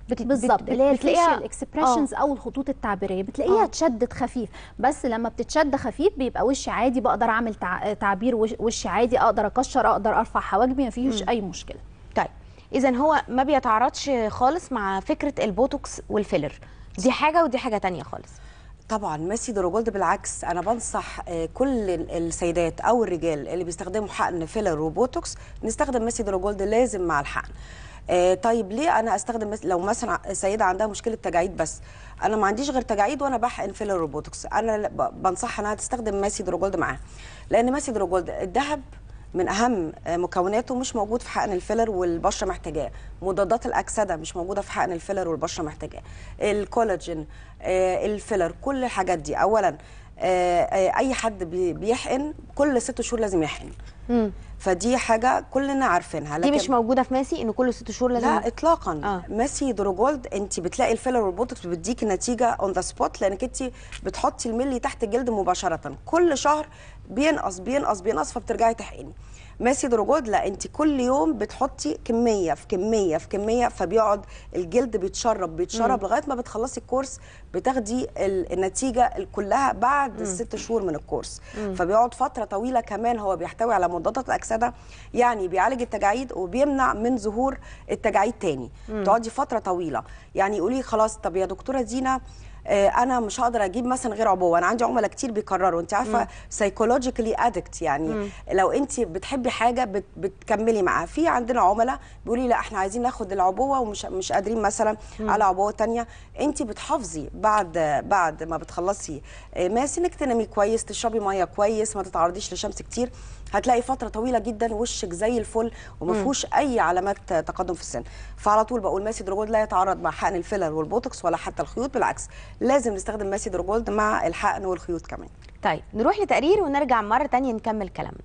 بت- بالظبط بت- اللي هي بتلاقيها- الفيشل اكسبريشنز او الخطوط التعبيريه بتلاقيها آه. اتشدت خفيف بس لما بتتشد خفيف بيبقى وشي عادي بقدر اعمل تع- تعبير وش- وشي عادي اقدر اكشر اقدر ارفع حواجبي ما فيهوش اي مشكله طيب اذا هو ما بيتعارضش خالص مع فكره البوتوكس والفيلر دي حاجه ودي حاجه تانية خالص طبعا ميسي دروجولد بالعكس انا بنصح آه، كل ال- السيدات او الرجال اللي بيستخدموا حقن فيلر وبوتوكس نستخدم ميسي دروجولد لازم مع الحقن آه، طيب ليه انا استخدم مس- لو مثلا سيده عندها مشكله تجاعيد بس انا ما عنديش غير تجاعيد وانا بحقن فيلر وبوتوكس انا ل- ب- بنصحها انها تستخدم ميسي دروجولد معاها لان ميسي دروجولد الذهب من اهم آه، مكوناته مش موجود في حقن الفيلر والبشره محتاجاه مضادات الاكسده مش موجوده في حقن الفيلر والبشره محتاجاه الكولاجين آه، الفيلر كل الحاجات دي اولا آه، آه، اي حد بي- بيحقن كل ست شهور لازم يحقن مم. فدي حاجه كلنا عارفينها دي مش موجوده في ماسي ان كل ست شهور لازم لا اطلاقا آه. آه. ماسي دروجولد انت بتلاقي الفيلر والبوتوكس بتديكي نتيجه اون ذا سبوت لانك انت بتحطي الملي تحت الجلد مباشره كل شهر بينقص بينقص بينقص فبترجعي تحقني ماسي دروجولد لا انت كل يوم بتحطي كميه في كميه في كميه فبيقعد الجلد بيتشرب بيتشرب لغايه ما بتخلصي الكورس بتاخدي ال- النتيجه كلها بعد الست شهور من الكورس فبيقعد فتره طويله كمان هو بيحتوي على مضادات الاكسده يعني بيعالج التجاعيد وبيمنع من ظهور التجاعيد تاني تقعدي فتره طويله يعني يقولي خلاص طب يا دكتوره دينا آه، انا مش هقدر اجيب مثلا غير عبوه انا عندي عملاء كتير بيكرروا انت عارفه سايكولوجيكالي ادكت يعني مم. لو انت بتحبي حاجه بت بتكملي معاها في عندنا عملاء بيقولوا لي لا احنا عايزين ناخد العبوه ومش مش قادرين مثلا على عبوه تانية انت بتحافظي بعد بعد ما بتخلصي آه، ماسي انك تنامي كويس تشربي ميه كويس ما تتعرضيش لشمس كتير هتلاقي فتره طويله جدا وشك زي الفل وما فيهوش اي علامات تقدم في السن فعلى طول بقول ماسي دروجولد لا يتعارض مع حقن الفيلر والبوتوكس ولا حتى الخيوط بالعكس لازم نستخدم ماسي دروجولد مع الحقن والخيوط كمان طيب نروح لتقرير ونرجع مره تانية نكمل كلامنا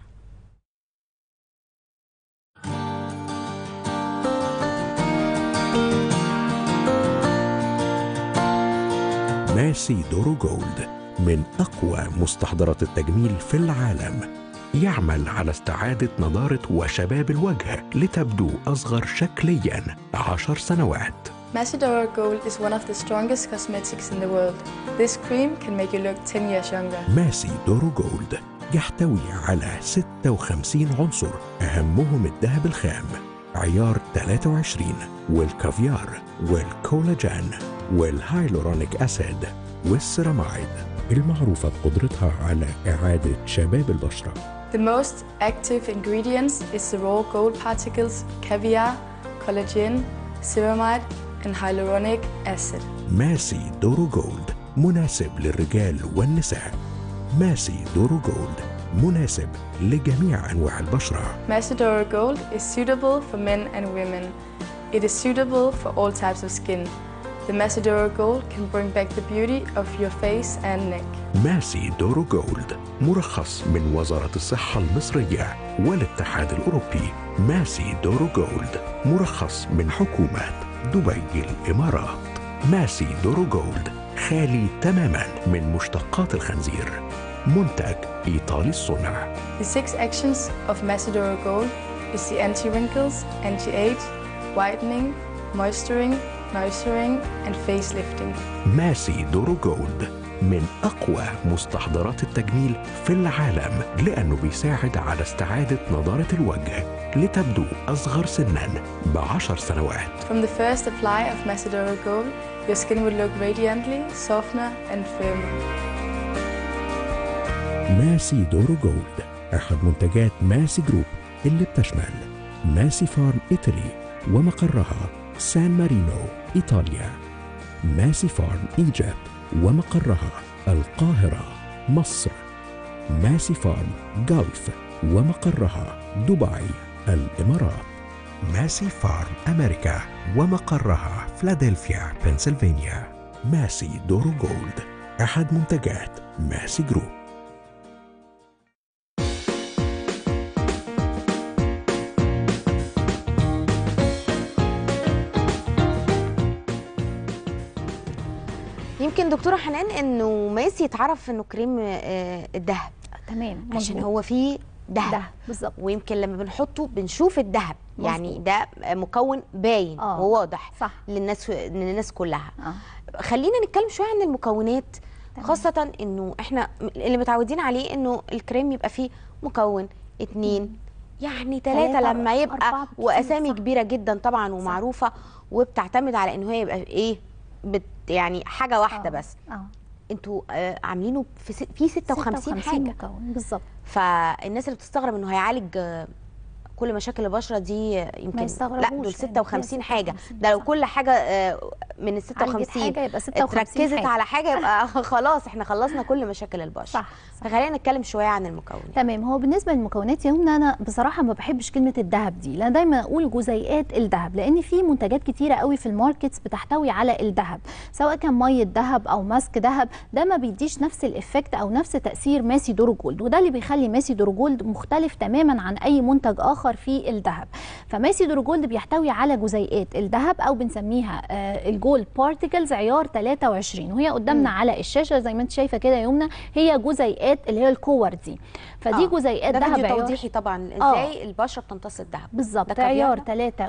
ماسي دورو جولد من أقوى مستحضرات التجميل في العالم يعمل على استعادة نضارة وشباب الوجه لتبدو أصغر شكليا عشر سنوات Macedora Gold is one of the strongest cosmetics in the world. This cream can make you look 10 years younger. ماسي دورو جولد يحتوي على 56 عنصر أهمهم الذهب الخام عيار 23 والكافيار والكولاجين والهايلورونيك أسيد والسيرامايد المعروفة بقدرتها على إعادة شباب البشرة The most active ingredients is the raw gold particles, caviar, collagen, ceramide, and hyaluronic acid. ماسي دورو جولد مناسب للرجال والنساء ماسي دورو جولد مناسب لجميع أنواع البشرة Macedora Gold is suitable for men and women. It is suitable for all types of skin. The Macedora Gold can bring back the beauty of your face and neck. ماسي دورو جولد مرخص من وزارة الصحة المصرية والاتحاد الأوروبي ماسي دورو جولد مرخص من حكومة دبي الإمارات ماسي دورو جولد خالي تماما من مشتقات الخنزير منتج إيطالي الصنع The six actions of Macedora Gold is the anti-wrinkles, anti-age, whitening, moisturing, nourishing, and facelifting. ماسي دورو جولد من أقوى مستحضرات التجميل في العالم لأنه بيساعد على استعادة نضارة الوجه لتبدو أصغر سنا بعشر سنوات From the first apply of Macedora Gold, your skin will look radiantly, softer, and firmer. ماسي دورو جولد أحد منتجات ماسي جروب اللي بتشمل ماسي فارم إيطالي ومقرها سان مارينو إيطاليا ماسي فارم إيجيبت ومقرها القاهرة مصر ماسي فارم جلف ومقرها دبي الإمارات ماسي فارم أمريكا ومقرها فلادلفيا بنسلفانيا ماسي دورو جولد أحد منتجات ماسي جروب يمكن دكتوره حنان انه ماسي اتعرف انه كريم آه، الذهب تمام عشان مظبوط. هو فيه دهب ده بالظبط ويمكن لما بنحطه بنشوف الذهب يعني ده مكون باين آه. وواضح صح للناس للناس كلها اه خلينا نتكلم شويه عن المكونات خاصة انه احنا اللي متعودين عليه انه الكريم يبقى فيه مكون اتنين يعني ثلاثة تلاتة، لما يبقى أربعة بالكتير، واسامي صح. كبيرة جدا طبعا ومعروفة وبتعتمد على انه هي يبقى ايه بت يعني حاجة واحدة آه. بس اه انتوا آه عاملينه في ست في 56 حاجة مكون بالظبط فالناس اللي بتستغرب انه هيعالج آه، كل مشاكل البشره دي آه، يمكن لا يستغربوش دول لأن 56 فيها حاجه 56 ده لو صح. كل حاجه آه، من ال عالجت 56 حاجه يبقى 56 اتركزت حاجة. على حاجه يبقى خلاص احنا خلصنا كل مشاكل البشره صح صح. فخلينا نتكلم شويه عن المكونات تمام هو بالنسبه للمكونات يا يمنى انا بصراحه ما بحبش كلمه الذهب دي لان دايما اقول جزيئات الذهب لان في منتجات كتيره قوي في الماركتس بتحتوي على الذهب سواء كان ميه ذهب او ماسك ذهب ده ما بيديش نفس الافكت او نفس تاثير ماسي دورو جولد وده اللي بيخلي ماسي دورو جولد مختلف تماما عن اي منتج اخر في الذهب فماسي دورو جولد بيحتوي على جزيئات الذهب او بنسميها آه، الجولد بارتيكلز عيار 23 وهي قدامنا على الشاشه زي ما انت شايفه كده يا يمنى هي جزيئات اللي هي الكور دي فدي آه، جزيئات ده ذهب فيديو عيار توضيحي طبعا آه. ازاي البشره بتمتص الذهب بالظبط ده كافيار عيار ده؟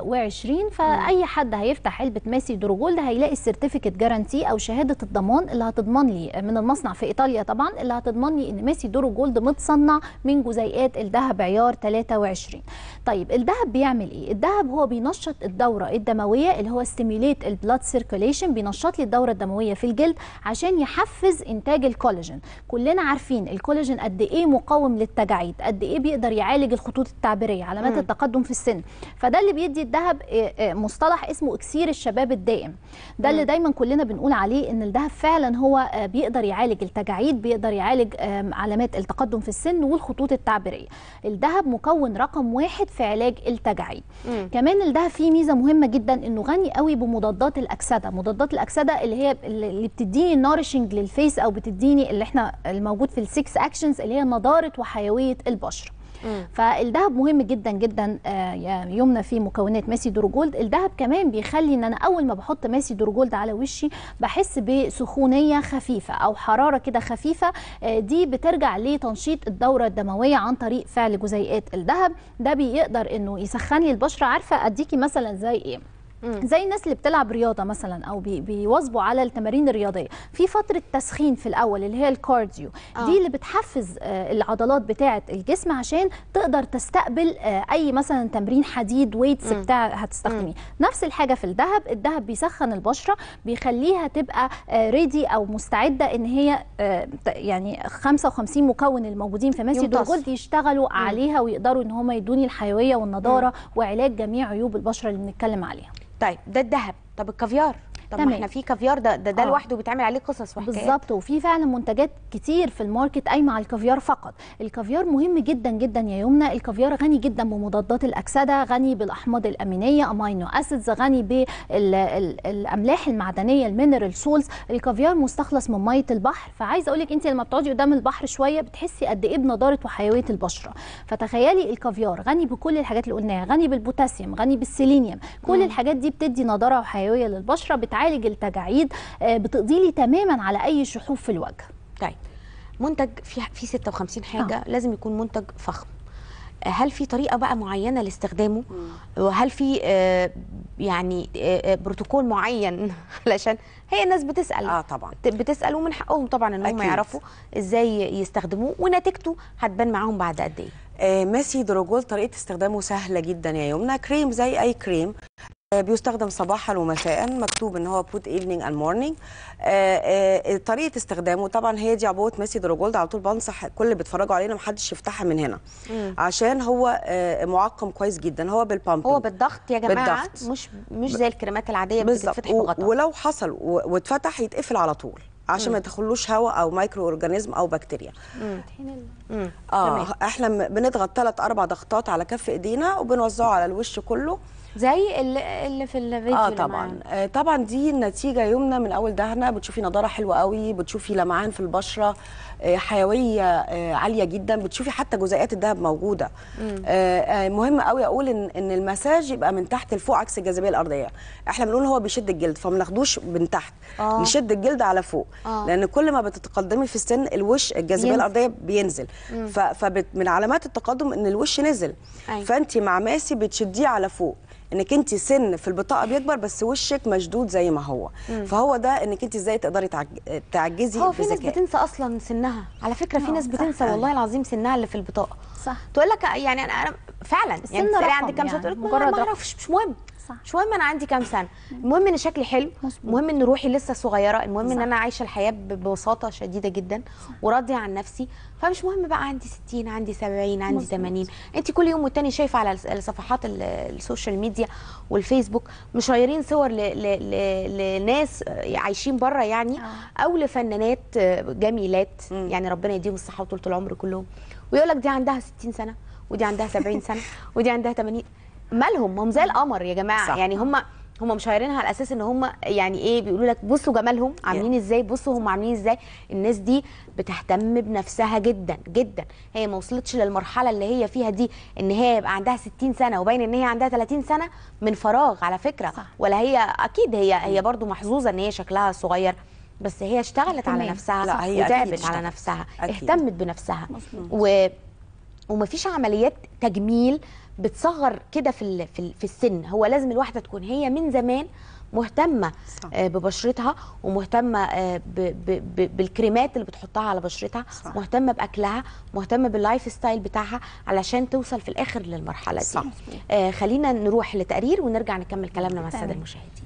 23 فاي حد هيفتح علبه ماسي دروجولد هيلاقي السيرتيفيكت جارانتي او شهاده الضمان اللي هتضمن لي من المصنع في ايطاليا طبعا اللي هتضمن لي ان ماسي دروجولد متصنع من جزيئات الذهب عيار 23 طيب الذهب بيعمل ايه الذهب هو بينشط الدوره الدمويه اللي هو ستيميوليت البلاد سيركيوليشن بينشط لي الدوره الدمويه في الجلد عشان يحفز انتاج الكولاجين كلنا عارفين الكولاجين قد ايه مقاوم للتجاعيد قد ايه بيقدر يعالج الخطوط التعبيريه علامات مم. التقدم في السن فده اللي بيدي الذهب آه، آه، مصطلح اسمه اكسير الشباب الدائم ده اللي دايما كلنا بنقول عليه ان الذهب فعلا هو آه، بيقدر يعالج التجاعيد بيقدر يعالج آم، علامات التقدم في السن والخطوط التعبيريه الذهب مكون رقم واحد في علاج التجاعيد مم. كمان الذهب فيه ميزه مهمه جدا انه غني قوي بمضادات الاكسده مضادات الاكسده اللي هي اللي بتديني نارشنج للفيس او بتديني اللي احنا الموجود في السكس اكشنز اللي هي نضاره وحيويه البشره مم. فالذهب مهم جدا جدا آه، يا يمنى في مكونات ماسي دروجولد الذهب كمان بيخلي ان انا اول ما بحط ماسي دروجولد على وشي بحس بسخونيه خفيفه او حراره كده خفيفه آه، دي بترجع لتنشيط الدوره الدمويه عن طريق فعل جزيئات الذهب ده بيقدر انه يسخن لي البشره عارفه اديكي مثلا زي ايه زي الناس اللي بتلعب رياضه مثلا او بي بيواظبوا على التمارين الرياضيه في فتره تسخين في الاول اللي هي الكارديو آه. دي اللي بتحفز آه، العضلات بتاعه الجسم عشان تقدر تستقبل آه، اي مثلا تمرين حديد ويتس بتاع هتستخدميه نفس الحاجه في الذهب الذهب بيسخن البشره بيخليها تبقى ريدي او مستعده ان هي آه، ت- يعني 55 مكون الموجودين في ماسي يمتص. دورجولد يشتغلوا عليها ويقدروا ان هم يدوني الحيويه والنضاره وعلاج جميع عيوب البشره اللي بنتكلم عليها طيب ده الذهب طب الكافيار طب ما تمام. احنا في كافيار ده ده, ده آه. لوحده بيتعمل عليه قصص وحكايات بالظبط وفي فعلا منتجات كتير في الماركت قايمه على الكافيار فقط الكافيار مهم جدا جدا يا يمنى الكافيار غني جدا بمضادات الاكسده غني بالاحماض الامينيه امينو اسيدز غني بالاملاح المعدنيه المينرال سولز الكافيار مستخلص من ميه البحر فعايزه اقول لك انت لما بتقعدي قدام البحر شويه بتحسي قد ايه بنضاره وحيويه البشره فتخيلي الكافيار غني بكل الحاجات اللي قلناها غني بالبوتاسيوم غني بالسيلينيوم كل الحاجات دي بتدي نضاره وحيويه للبشره بتعالج التجاعيد آه، بتقضي لي تماما على اي شحوب في الوجه طيب منتج في في 56 حاجه آه. لازم يكون منتج فخم هل في طريقه بقى معينه لاستخدامه وهل في آه، يعني آه، آه، بروتوكول معين علشان هي الناس بتسال اه طبعا ت- بتسال ومن حقهم طبعا ان هم أكيد. يعرفوا ازاي يستخدموه ونتيجته هتبان معاهم بعد قد ايه آه، ماسي دروجول طريقه استخدامه سهله جدا يا يمنى كريم زي اي كريم آه، بيستخدم صباحا ومساء مكتوب ان هو بوت ايفنينج اند مورنينج طريقه استخدامه طبعا هي دي عبوه ماسي دروجولد على طول بنصح كل اللي بيتفرجوا علينا محدش يفتحها من هنا عشان هو آه، معقم كويس جدا هو بالبامب هو بالضغط يا جماعه بالضغط. مش مش زي الكريمات العاديه بالظبط بتتفتح و- بغطاء ولو حصل و- واتفتح يتقفل على طول عشان ما يدخلوش هواء او مايكرو اورجانيزم او بكتيريا اه تمام. احنا م- بنضغط ثلاث اربع ضغطات على كف ايدينا وبنوزعه على الوش كله زي اللي, اللي في الفيديو اه اللي طبعا معانا. آه طبعا دي النتيجه يمنى من اول دهنه بتشوفي نضاره حلوه قوي بتشوفي لمعان في البشره آه حيويه آه عاليه جدا بتشوفي حتى جزيئات الذهب موجوده آه آه مهم قوي اقول ان ان المساج يبقى من تحت لفوق عكس الجاذبيه الارضيه احنا بنقول هو بيشد الجلد فما ناخدوش من تحت آه. نشد الجلد على فوق آه. لان كل ما بتتقدمي في السن الوش الجاذبيه بينزل. الارضيه بينزل فمن علامات التقدم ان الوش نزل أيوة. فانت مع ماسي بتشديه على فوق انك انت سن في البطاقه بيكبر بس وشك مشدود زي ما هو فهو ده انك انت ازاي تقدري تعج- تعجزي هو في ناس بذكاء بتنسى اصلا سنها على فكره في آه، ناس صح. بتنسى والله العظيم سنها اللي في البطاقه صح تقول لك يعني انا انا فعلا السن يعني تسألي رقم عندك كام سنه يعني، تقول لك مجرد ما رقم. اعرفش مش مهم صح. مش مهم انا عندي كام سنه المهم ان شكلي حلو مظبوط. المهم ان روحي لسه صغيره المهم ان صح. انا عايشه الحياه ب- ببساطه شديده جدا وراضيه عن نفسي فمش مهم بقى عندي 60 عندي 70 عندي مظبوط. 80 انت كل يوم والتاني شايفه على الس- الصفحات ال- السوشيال ميديا والفيسبوك مشيرين صور ل... ل... ل... لناس عايشين بره يعني آه. او لفنانات جميلات يعني ربنا يديهم الصحه وطولة العمر كلهم ويقول لك دي عندها 60 سنه ودي عندها 70 سنه ودي عندها 80 مالهم ما هم زي القمر يا جماعه صح. يعني هم هم مشيرينها على اساس ان هم يعني ايه بيقولوا لك بصوا جمالهم عاملين ازاي بصوا هم عاملين ازاي الناس دي بتهتم بنفسها جدا جدا هي ما وصلتش للمرحله اللي هي فيها دي ان هي يبقى عندها 60 سنه وباين ان هي عندها 30 سنه من فراغ على فكره صح. ولا هي اكيد هي هي برضو محظوظه ان هي شكلها صغير بس هي اشتغلت على تمام. نفسها لا، هي أكيد وتعبت على اشتغلت. نفسها أكيد. اهتمت بنفسها مظبوط. و ومفيش عمليات تجميل بتصغر كده في ال- في ال- في السن هو لازم الواحده تكون هي من زمان مهتمه صح. آه، ببشرتها ومهتمه آه، ب- ب- ب- بالكريمات اللي بتحطها على بشرتها صح. مهتمه باكلها مهتمه باللايف ستايل بتاعها علشان توصل في الاخر للمرحله دي صح. آه خلينا نروح لتقرير ونرجع نكمل كلامنا مع الساده تمام. المشاهدين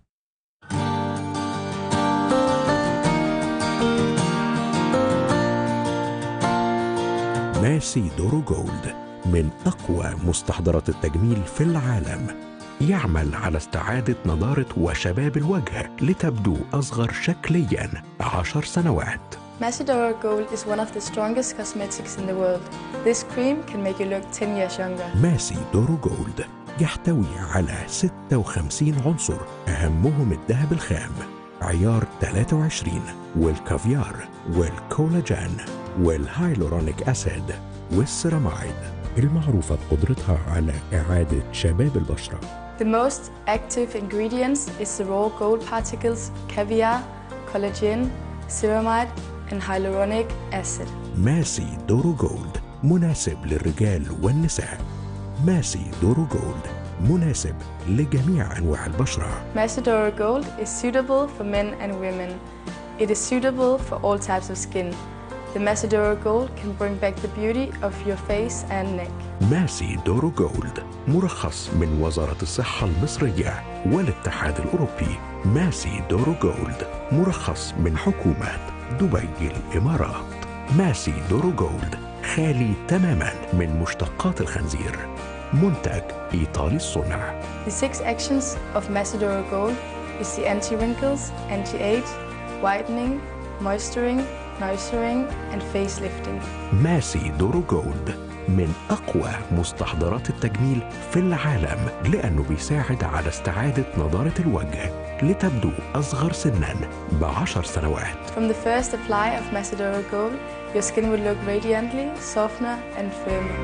ماسي دورو جولد من أقوى مستحضرات التجميل في العالم يعمل على استعادة نضارة وشباب الوجه لتبدو أصغر شكليا عشر سنوات Macedora Gold is one of the strongest cosmetics in the world. This cream can make you look 10 years younger. ماسي دورو جولد يحتوي على 56 عنصر أهمهم الذهب الخام عيار 23 والكافيار والكولاجين والهايلورونيك أسيد والسيراميد المعروفة بقدرتها على إعادة شباب البشرة The most active ingredients is the raw gold particles, caviar, collagen, ceramide, and hyaluronic acid. ماسي دورو جولد مناسب للرجال والنساء ماسي دورو جولد مناسب لجميع أنواع البشرة Macedora Gold is suitable for men and women. It is suitable for all types of skin. The Macedora Gold can bring back the beauty of your face and neck. ماسي دورو جولد مرخص من وزارة الصحة المصرية والاتحاد الأوروبي ماسي دورو جولد مرخص من حكومة دبي الإمارات ماسي دورو جولد خالي تماما من مشتقات الخنزير منتج إيطالي الصنع The six actions of Macedora Gold is the anti-wrinkles, anti-age, whitening, moisturing, nourishing, and facelifting. ماسي دورو جولد من أقوى مستحضرات التجميل في العالم لأنه بيساعد على استعادة نضارة الوجه لتبدو أصغر سنا بعشر سنوات From the first apply of Macedora Gold, your skin will look radiantly, softer, and firmer.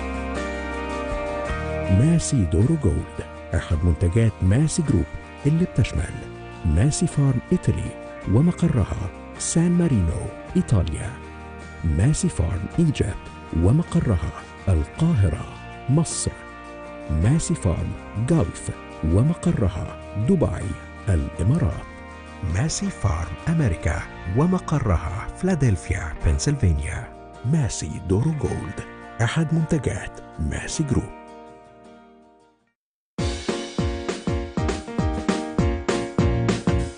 ماسي دورو جولد أحد منتجات ماسي جروب اللي بتشمل ماسي فارم إيطالي ومقرها سان مارينو إيطاليا ماسي فارم إيجيبت ومقرها القاهرة مصر ماسي فارم جلف ومقرها دبي الإمارات ماسي فارم أمريكا ومقرها فلادلفيا بنسلفانيا ماسي دورو جولد أحد منتجات ماسي جروب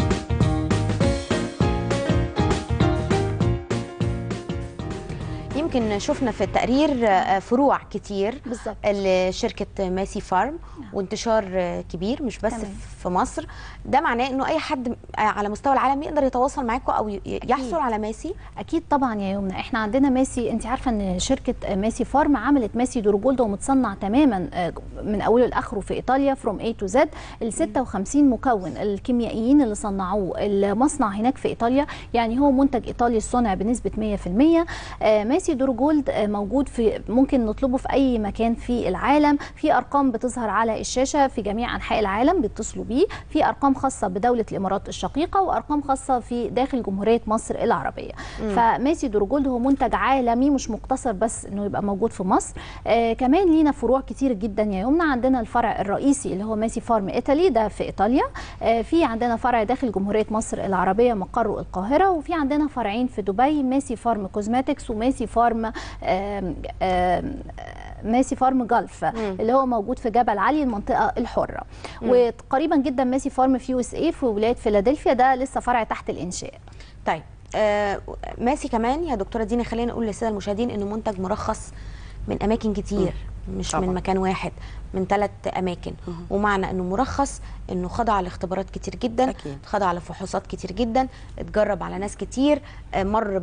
يمكن يمكن شفنا في التقرير آه، فروع كتير بالظبط لشركه ماسي فارم وانتشار آه، كبير مش بس تمام. في مصر ده معناه انه اي حد على مستوى العالم يقدر يتواصل معاكم او ي- يحصل على ماسي اكيد طبعا يا يمنى احنا عندنا ماسي انت عارفه ان شركه ماسي فارم عملت ماسي دورجولد ومتصنع تماما آه، من اوله لاخره في ايطاليا فروم اي تو زد ال 56 مكون الكيميائيين اللي صنعوه المصنع هناك في ايطاليا يعني هو منتج ايطالي الصنع بنسبه 100% آه، ماسي دورجولد آه، موجود في ممكن نطلبه في اي مكان في العالم في ارقام بتظهر على الشاشه في جميع انحاء العالم بيتصلوا بيه في ارقام خاصه بدوله الامارات الشقيقه وارقام خاصه في داخل جمهوريه مصر العربيه فماسي دورجولد هو منتج عالمي مش مقتصر بس انه يبقى موجود في مصر آه كمان لينا فروع كتير جدا يا يمنى عندنا الفرع الرئيسي اللي هو ماسي فارم ايطالي ده في ايطاليا آه في عندنا فرع داخل جمهوريه مصر العربيه مقره القاهره وفي عندنا فرعين في دبي ماسي فارم كوزماتكس وماسي فارم آم آم ماسي فارم جلف اللي هو موجود في جبل علي المنطقه الحره وقريبا جدا ماسي فارم في يو اس اي في ولايه فيلادلفيا ده لسه فرع تحت الانشاء طيب آه ماسي كمان يا دكتوره دينا خلينا نقول للساده المشاهدين انه منتج مرخص من اماكن كتير مش طبعاً. من مكان واحد من ثلاث اماكن ومعنى انه مرخص انه خضع لاختبارات كتير جدا أكيد. خضع لفحوصات كتير جدا اتجرب على ناس كتير آه، مر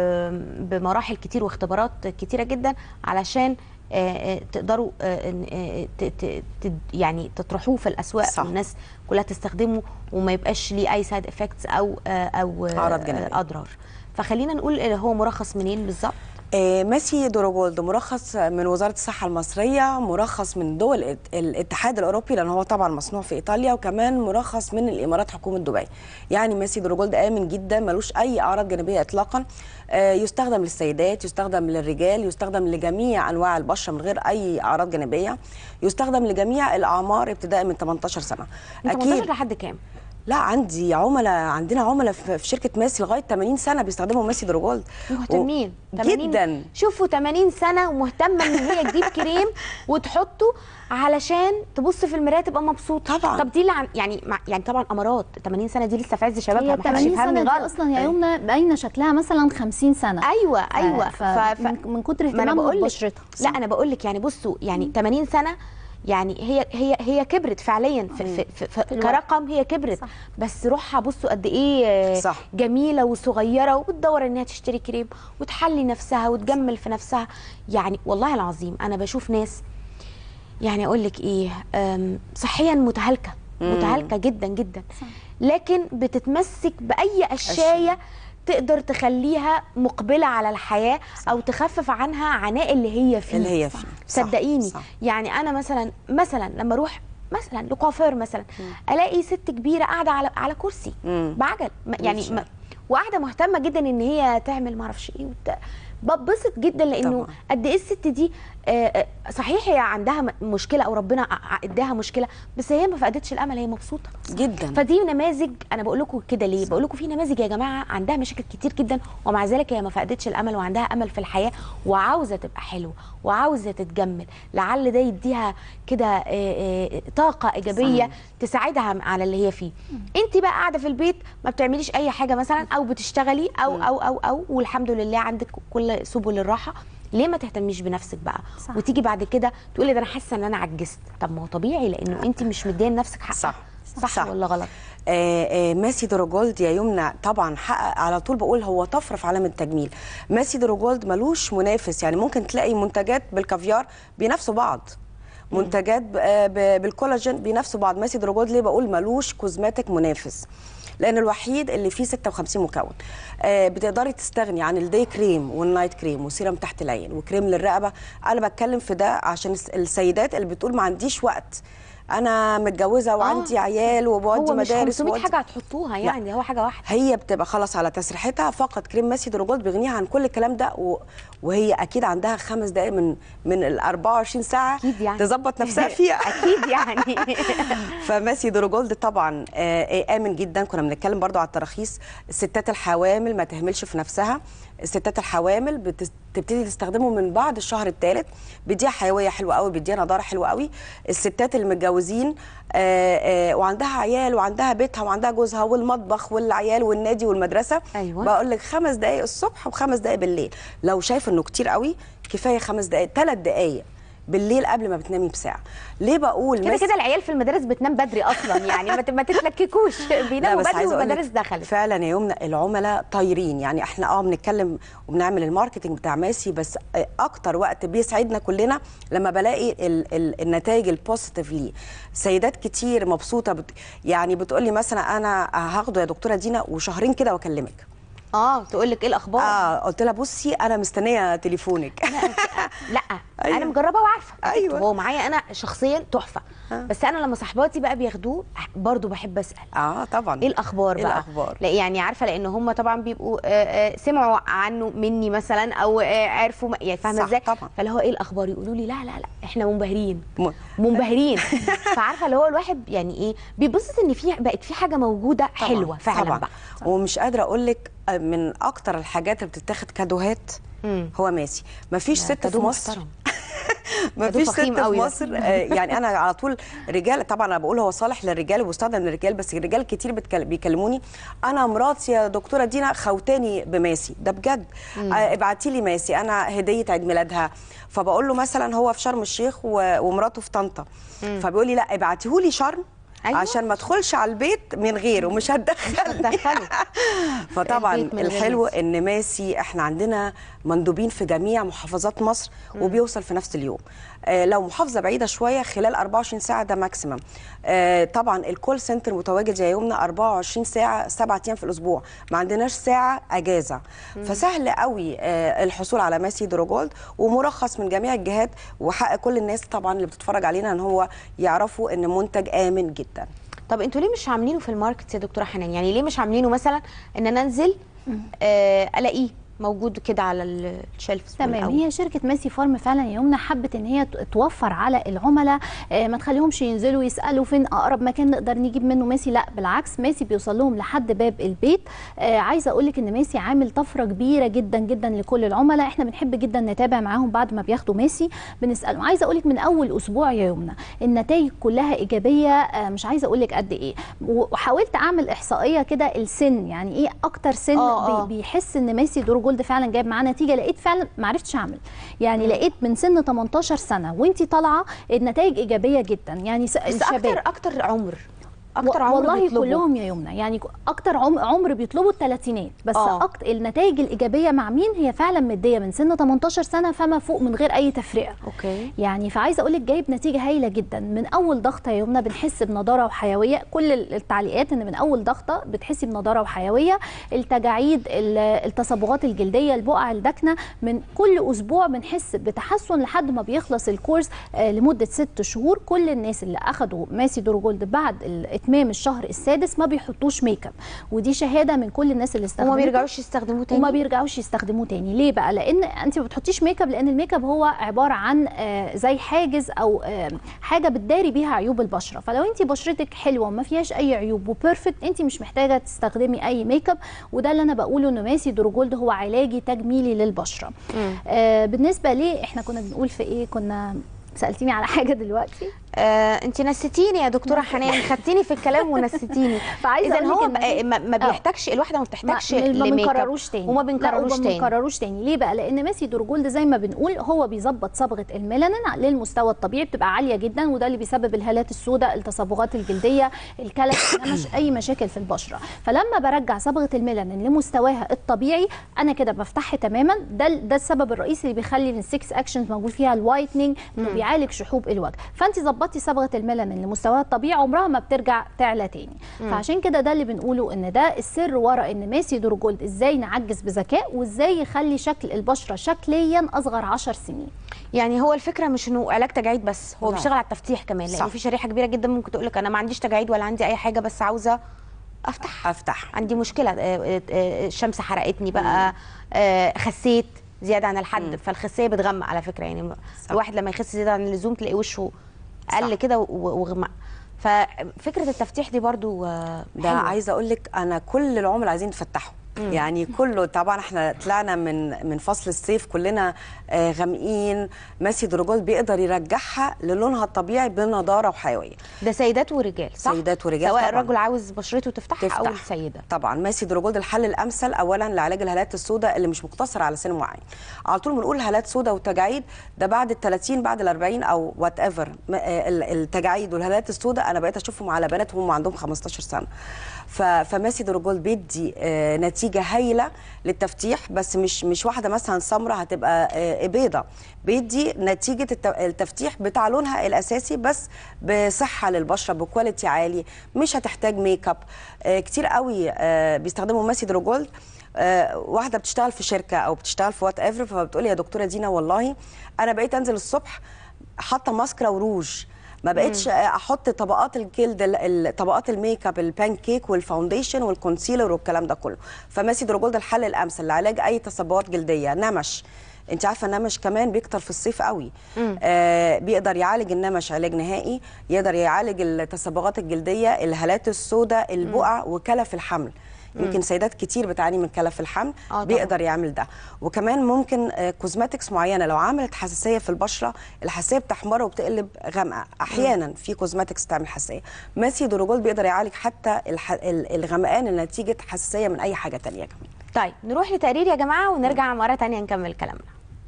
ب- بمراحل كتير واختبارات كتيره جدا علشان آه، آه، تقدروا آه، إن- آه، ت- ت- ت- يعني تطرحوه في الاسواق صح. والناس كلها تستخدمه وما يبقاش ليه اي سايد افكتس او آه، او آه، أعراض جانبية. اضرار فخلينا نقول آه، هو مرخص منين بالظبط آه، ماسي دروجولد مرخص من وزاره الصحه المصريه مرخص من دول الات- الاتحاد الاوروبي لان هو طبعا مصنوع في ايطاليا وكمان مرخص من الامارات حكومه دبي يعني ماسي دروجولد امن جدا ملوش اي اعراض جانبيه اطلاقا آه، يستخدم للسيدات يستخدم للرجال يستخدم لجميع انواع البشره من غير اي اعراض جانبيه يستخدم لجميع الاعمار ابتداء من 18 سنه من 18 لحد كام لا عندي عملاء عندنا عملاء في في شركه ماسي لغايه 80 سنه بيستخدموا ماسي دروجولد مهتمين و- 80 جدا شوفوا 80 سنه ومهتمه ان هي تجيب كريم وتحطه علشان تبص في المرايه تبقى مبسوطه طبعاً. طب دي اللي عن يعني مع يعني طبعا امارات 80 سنه دي لسه في عز شبابها هي ما حدش 80 يفهمني سنه دي غلط اصلا يا يمنى باينه شكلها مثلا 50 سنه ايوه ايوه ف... ف... من, من كتر ما انا اهتمامها بقول لك ببشرتها لا انا بقول لك يعني بصوا يعني 80 سنه يعني هي هي هي كبرت فعليا في, في, في, في الوقت. كرقم هي كبرت صح. بس روحها بصوا قد ايه آه، صح. جميله وصغيره وبتدور انها تشتري كريم وتحلي نفسها وتجمل في نفسها يعني والله العظيم انا بشوف ناس يعني اقول لك ايه أم، صحيا متهالكه متهالكه جدا جدا لكن بتتمسك باي اشياء تقدر تخليها مقبله على الحياه او تخفف عنها عناء اللي هي فيه اللي هي فيه. صح، صدقيني صح. يعني انا مثلا مثلا لما اروح مثلا لكوافير مثلا الاقي ست كبيره قاعده على على كرسي مم. بعجل ما- يعني ماشي. ما وقاعده مهتمه جدا ان هي تعمل ما اعرفش ايه وبتاع ببسط جدا لانه طبعاً. قد ايه الست دي آه، آه، صحيح هي عندها م- مشكله او ربنا ع- ع- اداها مشكله بس هي ما فقدتش الامل هي مبسوطه جدا فدي نماذج انا بقول لكم كده ليه بقول لكم في نماذج يا جماعه عندها مشاكل كتير جدا ومع ذلك هي ما فقدتش الامل وعندها امل في الحياه وعاوزه تبقى حلوه وعاوزه تتجمل لعل ده يديها كده آه، آه، طاقه ايجابيه تساعدها على اللي هي فيه انت بقى قاعده في البيت ما بتعمليش اي حاجه مثلا او بتشتغلي او او او او والحمد لله عندك كل سبل الراحه ليه ما تهتميش بنفسك بقى صح. وتيجي بعد كده تقولي ده انا حاسه ان انا عجزت طب ما هو طبيعي لانه انت مش مديه لنفسك حقها صح. صح, صح. ولا غلط آه آه ماسي دروجولد يا يمنى طبعا حقق على طول بقول هو طفره في عالم التجميل ماسي دروجولد ملوش منافس يعني ممكن تلاقي منتجات بالكافيار بينافسوا بعض منتجات ب- آه ب- بالكولاجين بينافسوا بعض ماسي دروجولد ليه بقول ملوش كوزماتيك منافس لان الوحيد اللي فيه 56 مكون آه بتقدري تستغني عن الدي كريم والنايت كريم وسيرم تحت العين وكريم للرقبه انا بتكلم في ده عشان الس- السيدات اللي بتقول ما عنديش وقت انا متجوزه وعندي عيال وبودي هو مش مدارس 500 وبودي- حاجه هتحطوها يعني هو حاجه واحده هي بتبقى خلاص على تسريحتها فقط كريم ماسي دروجولد بيغنيها عن كل الكلام ده و... وهي اكيد عندها خمس دقائق من من ال 24 ساعه اكيد يعني تظبط نفسها فيها اكيد يعني فماسي دروجولد طبعا آه، آه، امن جدا كنا بنتكلم برضو على التراخيص الستات الحوامل ما تهملش في نفسها الستات الحوامل بتس- بتبتدي تستخدمه من بعد الشهر الثالث بيديها حيويه حلوه قوي بيديها نضاره حلوه قوي الستات المتجوزه متجوزين آه، آه، وعندها عيال وعندها بيتها وعندها جوزها والمطبخ والعيال والنادي والمدرسه أيوة. بقول لك خمس دقائق الصبح وخمس دقائق بالليل لو شايف انه كتير قوي كفايه خمس دقائق ثلاث دقائق بالليل قبل ما بتنامي بساعه ليه بقول كده مس- كده العيال في المدارس بتنام بدري اصلا يعني ما ت- ما تتلككوش لا بيناموا بس بدري عايزه اقول والمدارس لك دخلت فعلا يا يمنى العملاء طايرين يعني احنا اه بنتكلم وبنعمل الماركتنج بتاع ماسي بس اكتر وقت بيسعدنا كلنا لما بلاقي ال ال النتائج البوزيتيف ليه سيدات كتير مبسوطه بت يعني بتقول لي مثلا انا هاخده يا دكتوره دينا وشهرين كده واكلمك اه تقول لك ايه الاخبار اه قلت لها بصي انا مستنيه تليفونك لا أيوة. انا مجربه وعارفه أيوة. هو معايا انا شخصيا تحفه بس انا لما صاحباتي بقى بياخدوه برضو بحب اسال اه طبعا ايه الاخبار إيه بقى الأخبار؟ لا يعني عارفه لان هم طبعا بيبقوا آه، آه، سمعوا عنه مني مثلا او آه، عرفوا م- يعني فاهمه صح ازاي طبعا. فاللي هو ايه الاخبار يقولوا لي لا لا لا احنا منبهرين م- منبهرين فعارفه اللي هو الواحد يعني ايه بيبص ان في بقت في حاجه موجوده طبعاً، حلوه فعلا طبعا بقى ومش قادره اقول لك من اكتر الحاجات اللي بتتاخد كادوهات مم. هو ماسي مفيش ده ست في كادو مصر محترم. ما كادو فيش ست فخيم في قوي ده. مصر آه، يعني انا على طول رجال طبعا انا بقول هو صالح للرجال وبيستخدم للرجال بس الرجال كتير بتكل- بيكلموني انا مراتي يا دكتوره دينا خوتاني بماسي ده بجد آه، ابعتي لي ماسي انا هديه عيد ميلادها فبقول له مثلا هو في شرم الشيخ و- ومراته في طنطا فبيقول لي لا ابعتيه لي شرم أيوة. عشان ما ادخلش على البيت من غيره مش هتدخل هتدخله. فطبعا البيت من غير الحلو ماسي. ان ماسي احنا عندنا مندوبين في جميع محافظات مصر وبيوصل في نفس اليوم آه لو محافظه بعيده شويه خلال 24 ساعه ده ماكسيمم آه طبعا الكول سنتر متواجد يا يومنا 24 ساعه سبعة ايام في الاسبوع ما عندناش ساعه اجازه فسهل قوي آه الحصول على ماسي دروجولد ومرخص من جميع الجهات وحق كل الناس طبعا اللي بتتفرج علينا ان هو يعرفوا ان منتج امن جدا طب انتوا ليه مش عاملينه في الماركت يا دكتوره حنان يعني ليه مش عاملينه مثلا ان انا انزل آه الاقيه موجود كده على الشلف تمام هي شركه ماسي فارم فعلا يا يمنى حبت ان هي ت- توفر على العملاء آه، ما تخليهمش ينزلوا يسالوا فين اقرب مكان نقدر نجيب منه ماسي لا بالعكس ماسي بيوصل لهم لحد باب البيت آه، عايزه اقول لك ان ماسي عامل طفره كبيره جدا جدا لكل العملاء احنا بنحب جدا نتابع معاهم بعد ما بياخدوا ماسي بنسالهم عايزه اقول لك من اول اسبوع يا يمنى النتائج كلها ايجابيه آه، مش عايزه اقول لك قد ايه وحاولت اعمل احصائيه كده السن يعني ايه اكتر سن آه، آه. بي- بيحس ان ميسي دور جولد فعلا جايب معاه نتيجه لقيت فعلا ما عرفتش اعمل يعني لقيت من سن 18 سنه وانت طالعه النتائج ايجابيه جدا يعني س- بس الشباب اكتر اكتر عمر اكتر و- عمر والله بيطلبوا. كلهم يا يمنى يعني اكتر عم- عمر بيطلبوا الثلاثينات بس آه. أكتر النتائج الايجابيه مع مين هي فعلا مديه من سن 18 سنه فما فوق من غير اي تفرقه اوكي يعني فعايزه اقول لك جايب نتيجه هايله جدا من اول ضغطه يا يمنى بنحس بنضاره وحيويه كل ال- التعليقات ان من اول ضغطه بتحسي بنضاره وحيويه التجاعيد ال- التصبغات الجلديه البقع الداكنه من كل اسبوع بنحس بتحسن لحد ما بيخلص الكورس آه، لمده ست شهور كل الناس اللي اخدوا ماسي دور جولد بعد ال- اتمام الشهر السادس ما بيحطوش ميك اب ودي شهاده من كل الناس اللي وما استخدمته بيرجعوش يستخدموه تاني وما بيرجعوش يستخدموه تاني ليه بقى لان انت ما بتحطيش ميك اب لان الميك اب هو عباره عن آه، زي حاجز او آه، حاجه بتداري بيها عيوب البشره فلو انت بشرتك حلوه وما فيهاش اي عيوب وبيرفكت انت مش محتاجه تستخدمي اي ميك اب وده اللي انا بقوله ان ماسي دروجولد هو علاجي تجميلي للبشره آه بالنسبه ليه احنا كنا بنقول في ايه كنا سالتيني على حاجه دلوقتي آه انت نسيتيني يا دكتوره حنان خدتيني في الكلام ونسيتيني فعايزه اذا أقول لك هو إن بقى- ما, ما آه. بيحتاجش الواحده ما بتحتاجش ما, ما لميك اب بنكرروش تاني وما لا، بنكرروش وما تاني بنكرروش تاني ليه بقى لان ماسي دورجولد زي ما بنقول هو بيظبط صبغه الميلانين للمستوى الطبيعي بتبقى عاليه جدا وده اللي بيسبب الهالات السوداء التصبغات الجلديه الكلف إنما مش اي مشاكل في البشره فلما برجع صبغه الميلانين لمستواها الطبيعي انا كده بفتحها تماما ده ده السبب الرئيسي اللي بيخلي ان السكس اكشنز موجود فيها الوايتنينج انه بيعالج شحوب الوجه فانت ظبطتي صبغه الميلانين لمستواها الطبيعي عمرها ما بترجع تعلى تاني فعشان كده ده اللي بنقوله ان ده السر ورا ان ماسي دور جولد ازاي نعجز بذكاء وازاي يخلي شكل البشره شكليا اصغر 10 سنين يعني هو الفكره مش انه علاج تجاعيد بس هو لا. بيشتغل على التفتيح كمان لان صح. في شريحه كبيره جدا ممكن تقول لك انا ما عنديش تجاعيد ولا عندي اي حاجه بس عاوزه افتح افتح عندي مشكله آه، آه، آه، الشمس حرقتني بقى آه، خسيت زياده عن الحد فالخسيه بتغمق على فكره يعني الواحد لما يخس زياده عن اللزوم تلاقي وشه قل صح. كده و- وغمق ففكره التفتيح دي برضو آه، ده حلوة. عايزه اقول لك انا كل العملاء عايزين يتفتحوا يعني كله طبعا احنا طلعنا من من فصل الصيف كلنا آه، غامقين ماسي دروجول بيقدر يرجعها للونها الطبيعي بنضاره وحيويه ده سيدات ورجال صح سيدات ورجال سواء طبعاً. الرجل عاوز بشرته تفتح, او تفتح. السيده طبعا ماسي دروجولد الحل الامثل اولا لعلاج الهالات السوداء اللي مش مقتصره على سن معين على طول بنقول هالات سوداء وتجاعيد ده بعد ال 30 بعد ال 40 او وات ايفر التجاعيد والهالات السوداء انا بقيت اشوفهم على بنات وهم عندهم 15 سنه ف- فماسي دروجولد بيدي آه، نتيجه هايله للتفتيح بس مش مش واحده مثلا سمراء هتبقى آه، بيضه بيدي نتيجه الت- التفتيح بتاع لونها الاساسي بس بصحه للبشره بكواليتي عالي مش هتحتاج ميك اب آه، كتير قوي آه، بيستخدموا ماسي دروجولد آه، واحده بتشتغل في شركه او بتشتغل في وات ايفر فبتقولي يا دكتوره دينا والله انا بقيت انزل الصبح حاطه ماسكرا وروج ما بقتش احط طبقات الجلد ال- ال- طبقات الميك اب البان كيك والفاونديشن والكونسيلر والكلام ده كله فماسي دروجولد الحل الامثل لعلاج اي تصبغات جلديه نمش انت عارفه النمش كمان بيكتر في الصيف قوي آه بيقدر يعالج النمش علاج نهائي يقدر يعالج التصبغات الجلديه الهالات السوداء البقع وكلف الحمل يمكن سيدات كتير بتعاني من كلف الحمل آه طبعاً. بيقدر يعمل ده وكمان ممكن كوزماتكس معينه لو عملت حساسيه في البشره الحساسيه بتحمر وبتقلب غامقه احيانا في كوزماتكس تعمل حساسيه ماسي دروجول بيقدر يعالج حتى الح... ال- الغمقان اللي نتيجه حساسيه من اي حاجه تانية كمان طيب نروح لتقرير يا جماعه ونرجع مره تانية نكمل كلامنا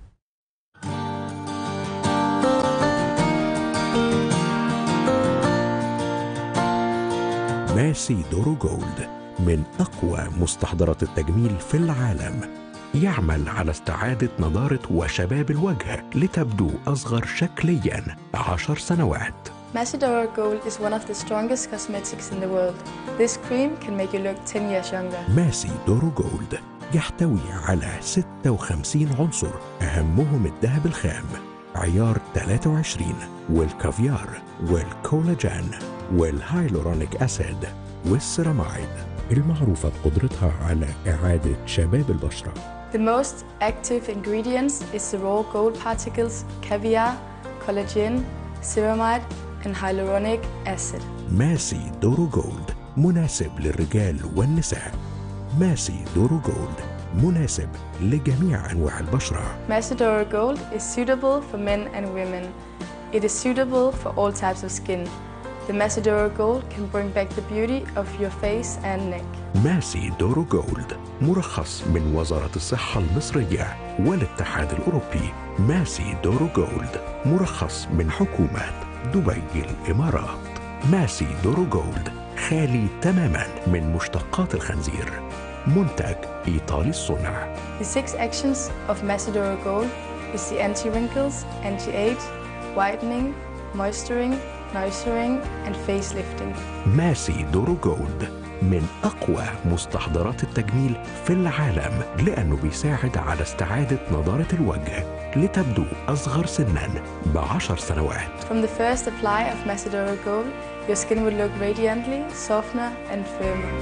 ماسي دورو جولد من أقوى مستحضرات التجميل في العالم يعمل على استعادة نضارة وشباب الوجه لتبدو أصغر شكليا عشر سنوات Macedora Gold is one of the strongest cosmetics in the world. This cream can make you look 10 years younger. ماسي دورو جولد يحتوي على 56 عنصر أهمهم الذهب الخام عيار 23 والكافيار والكولاجين والهايلورونيك أسيد والسيرامايد المعروفة بقدرتها على إعادة شباب البشرة The most active ingredients is the raw gold particles, caviar, collagen, ceramide, and hyaluronic acid. ماسي دورو جولد مناسب للرجال والنساء ماسي دورو جولد مناسب لجميع أنواع البشرة Macedora Gold is suitable for men and women. It is suitable for all types of skin. The Macedora Gold can bring back the beauty of your face and neck. ماسي دورو جولد مرخص من وزارة الصحة المصرية والاتحاد الأوروبي ماسي دورو جولد مرخص من حكومة دبي الإمارات ماسي دورو جولد خالي تماما من مشتقات الخنزير منتج إيطالي الصنع The six actions of Macedora Gold is the anti-wrinkles, anti-age, whitening, moisturing, nourishing, and facelifting. ماسي دورو جولد من أقوى مستحضرات التجميل في العالم لأنه بيساعد على استعادة نضارة الوجه لتبدو أصغر سنا بعشر سنوات From the first apply of Macedora Gold, your skin will look radiantly, softer, and firmer.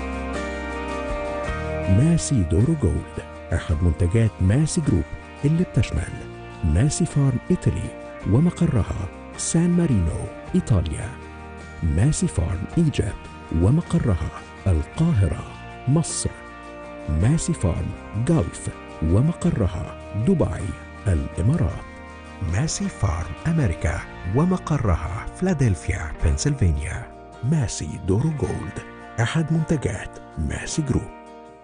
ماسي دورو جولد أحد منتجات ماسي جروب اللي بتشمل ماسي فارم إيطالي ومقرها سان مارينو إيطاليا ماسي فارم إيجيبت ومقرها القاهرة مصر ماسي فارم جلف ومقرها دبي الإمارات ماسي فارم أمريكا ومقرها فلادلفيا بنسلفانيا ماسي دورو جولد أحد منتجات ماسي جروب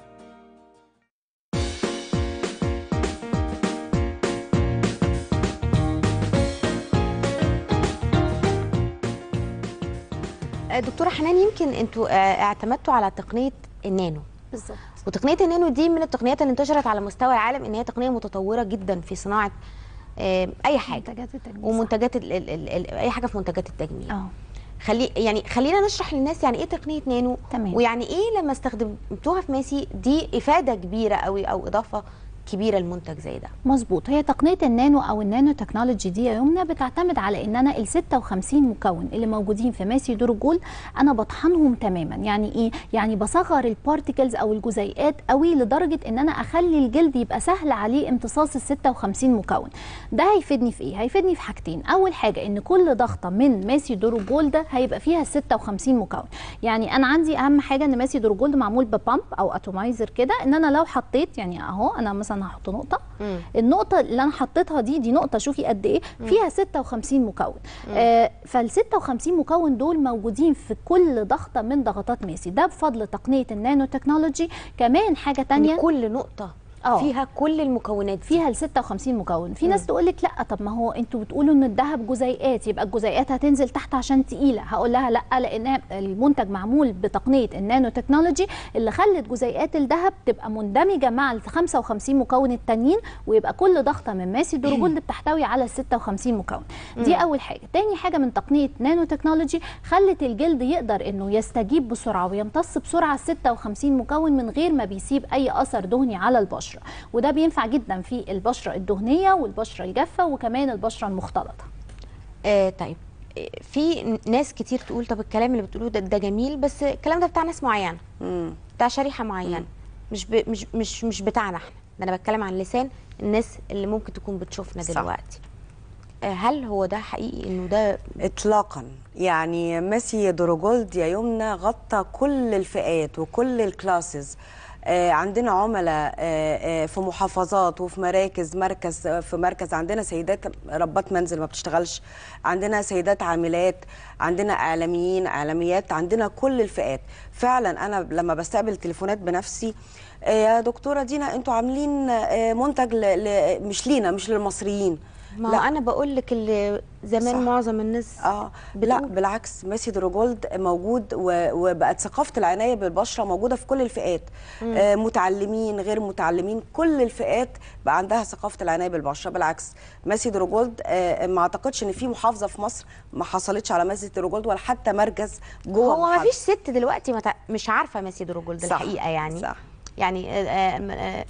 آه، دكتوره حنان يمكن انتوا آه، اعتمدتوا على تقنيه النانو بالظبط وتقنيه النانو دي من التقنيات اللي انتشرت على مستوى العالم ان هي تقنيه متطوره جدا في صناعه آه، اي حاجه منتجات التجميل ومنتجات ال ال ال ال اي حاجه في منتجات التجميل اه خلي يعني خلينا نشرح للناس يعني ايه تقنيه نانو تمام. ويعني ايه لما استخدمتوها في ماسي دي افاده كبيره قوي او اضافه كبيره لمنتج زي ده مظبوط هي تقنيه النانو او النانو تكنولوجي دي يا يمنى بتعتمد على ان انا ال 56 مكون اللي موجودين في ماسي دورجول انا بطحنهم تماما يعني ايه يعني بصغر البارتيكلز او الجزيئات قوي لدرجه ان انا اخلي الجلد يبقى سهل عليه امتصاص ال 56 مكون ده هيفيدني في ايه هيفيدني في حاجتين اول حاجه ان كل ضغطه من ماسي دورجول ده هيبقى فيها 56 مكون يعني انا عندي اهم حاجه ان ماسي دورجول معمول ببامب او اتومايزر كده ان انا لو حطيت يعني اهو انا مثلا هحط نقطه مم. النقطه اللي انا حطيتها دي دي نقطه شوفي قد ايه فيها 56 مكون آه فال 56 مكون دول موجودين في كل ضغطه من ضغطات ماسي ده بفضل تقنيه النانو تكنولوجي كمان حاجه تانية يعني كل نقطه آه. فيها كل المكونات دي. فيها ال 56 مكون في ناس تقول لك لا طب ما هو انتوا بتقولوا ان الذهب جزيئات يبقى الجزيئات هتنزل تحت عشان تقيله هقول لها لا لان المنتج معمول بتقنيه النانو تكنولوجي اللي خلت جزيئات الذهب تبقى مندمجه مع ال 55 مكون التانيين ويبقى كل ضغطه من ماسي دورجولد بتحتوي على ال 56 مكون دي اول حاجه تاني حاجه من تقنيه نانو تكنولوجي خلت الجلد يقدر انه يستجيب بسرعه ويمتص بسرعه ال 56 مكون من غير ما بيسيب اي اثر دهني على البشره وده بينفع جدا في البشره الدهنيه والبشره الجافه وكمان البشره المختلطه آه طيب آه، في ناس كتير تقول طب الكلام اللي بتقولوه ده, ده جميل بس الكلام ده بتاع ناس معينه مم. بتاع شريحه معينه مش ب... مش مش مش بتاعنا احنا ده انا بتكلم عن لسان الناس اللي ممكن تكون بتشوفنا صح. دلوقتي آه، هل هو ده حقيقي انه ده اطلاقا يعني ميسي دروجولد يا يمنى غطى كل الفئات وكل الكلاسز آه، عندنا عملاء آه، آه، في محافظات وفي مراكز مركز آه، في مركز عندنا سيدات ربات منزل ما بتشتغلش عندنا سيدات عاملات عندنا اعلاميين اعلاميات عندنا كل الفئات فعلا انا لما بستقبل تليفونات بنفسي آه، يا دكتوره دينا انتوا عاملين آه، منتج ل... ل... مش لينا مش للمصريين ما هو انا بقول لك اللي زمان صح. معظم الناس اه لا بتقول. بالعكس ميسي دروجولد موجود و- وبقت ثقافه العنايه بالبشره موجوده في كل الفئات آه متعلمين غير متعلمين كل الفئات بقى عندها ثقافه العنايه بالبشره بالعكس ميسي دروجولد آه ما اعتقدش ان في محافظه في مصر ما حصلتش على ميسي دروجولد ولا حتى مركز جوه هو ما محافظة. فيش ست دلوقتي ما تع- مش عارفه ميسي دروجولد صح، الحقيقه يعني صح. يعني آه، آه، آه،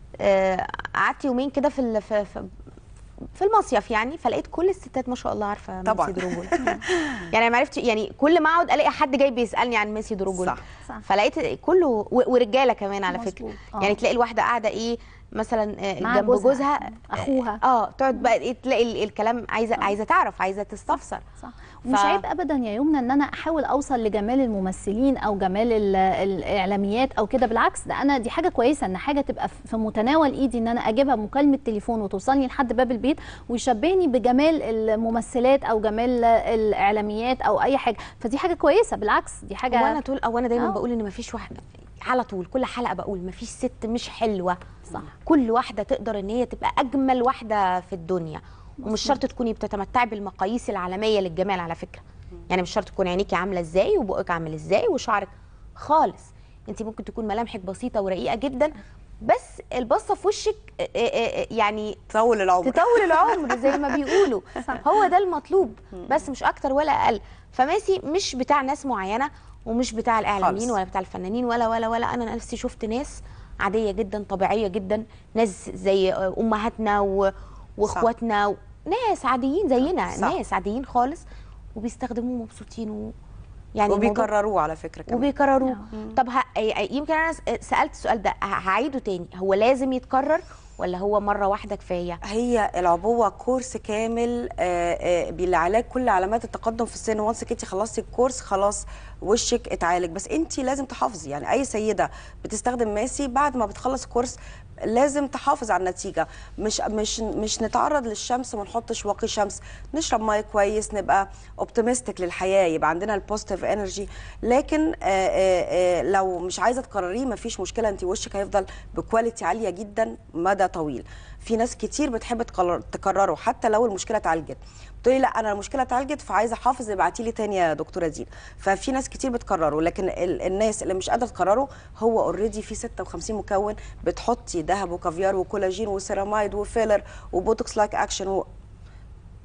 آه، قعدت يومين كده في ال- في في- في المصيف يعني فلقيت كل الستات ما شاء الله عارفه طبعاً. ميسي دروجولد يعني أنا ما عرفتش يعني كل ما اقعد الاقي حد جاي بيسالني عن ميسي دروجولد صح، صح. فلقيت كله و- ورجاله كمان على مظبوط، فكره آه. يعني تلاقي الواحده قاعده ايه مثلا آه، مع جنب جوزها، جوزها أخوها. اه تقعد بقى إيه تلاقي ال- الكلام عايزه عايزه تعرف عايزه تستفسر صح ومش ف- عيب ابدا يا يمنى ان انا احاول اوصل لجمال الممثلين او جمال ال- الاعلاميات او كده بالعكس ده انا دي حاجه كويسه ان حاجه تبقى في متناول ايدي ان انا اجيبها مكالمه تليفون وتوصلني لحد باب البيت ويشبهني بجمال الممثلات او جمال الاعلاميات او اي حاجه فدي حاجه كويسه بالعكس دي حاجه هو انا طول او انا دايما آه. بقول ان مفيش واحده على طول كل حلقه بقول مفيش ست مش حلوه صح. كل واحده تقدر ان هي تبقى اجمل واحده في الدنيا ومش شرط تكوني بتتمتعي بالمقاييس العالميه للجمال على فكره يعني مش شرط تكون عينيكي عامله ازاي وبقك عامل ازاي وشعرك خالص انت ممكن تكون ملامحك بسيطه ورقيقه جدا بس البصه في وشك آه، آه، آه، يعني تطول العمر تطول العمر زي ما بيقولوا هو ده المطلوب بس مش اكتر ولا اقل فماسي مش بتاع ناس معينه ومش بتاع الاعلاميين خالص. ولا بتاع الفنانين ولا ولا ولا انا نفسي شفت ناس عاديه جدا طبيعيه جدا ناس زي امهاتنا و- واخواتنا و... ناس عاديين زينا صح. ناس عاديين خالص وبيستخدموه مبسوطين و... يعني الموضوع- وبيكرروه على فكره كمان وبيكرروه طب ه... يمكن انا س- سالت السؤال ده ه- هعيده تاني هو لازم يتكرر ولا هو مره واحده كفايه هي العبوه كورس كامل آه، آه، لعلاج كل علامات التقدم في السن وانس انت خلصتي الكورس خلاص وشك اتعالج بس انت لازم تحافظي يعني اي سيده بتستخدم ماسي بعد ما بتخلص الكورس لازم تحافظ على النتيجه مش مش مش نتعرض للشمس وما نحطش واقي شمس نشرب ميه كويس نبقى اوبتيمستيك للحياه يبقى عندنا البوزيتيف انرجي لكن آه، آه، آه، لو مش عايزه تكرريه مفيش مشكله انت وشك هيفضل بكواليتي عاليه جدا مدى طويل في ناس كتير بتحب تكرر- تكرره حتى لو المشكله اتعالجت بتقولي لا انا المشكله اتعالجت فعايزه احافظ ابعتي لي تاني يا دكتوره دين ففي ناس كتير بتكرره لكن ال- الناس اللي مش قادره تكرره هو اوريدي في 56 مكون بتحطي ذهب وكافيار وكولاجين وسيرامايد وفيلر وبوتوكس لايك اكشن و...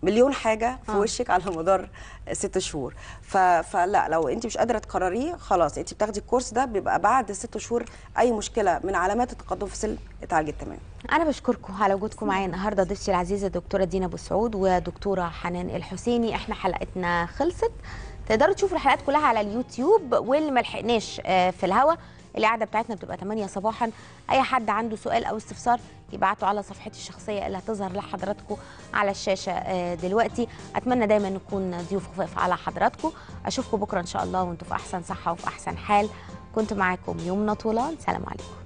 مليون حاجه في آه. وشك على مدار ست شهور ف... فلا لو انت مش قادره تقرريه خلاص انت بتاخدي الكورس ده بيبقى بعد ست شهور اي مشكله من علامات التقدم في السن اتعالجت تمام انا بشكركم على وجودكم معايا النهارده ضيفتي العزيزه دكتوره دينا ابو سعود ودكتوره حنان الحسيني احنا حلقتنا خلصت تقدروا تشوفوا الحلقات كلها على اليوتيوب واللي ما لحقناش آه، في الهوا القعده بتاعتنا بتبقى 8 صباحا اي حد عنده سؤال او استفسار يبعته على صفحتي الشخصيه اللي هتظهر لحضراتكم على الشاشه آه، دلوقتي اتمنى دايما نكون ضيوف خفاف على حضراتكم اشوفكم بكره ان شاء الله وانتم في احسن صحه وفي احسن حال كنت معاكم يمنى طولان سلام عليكم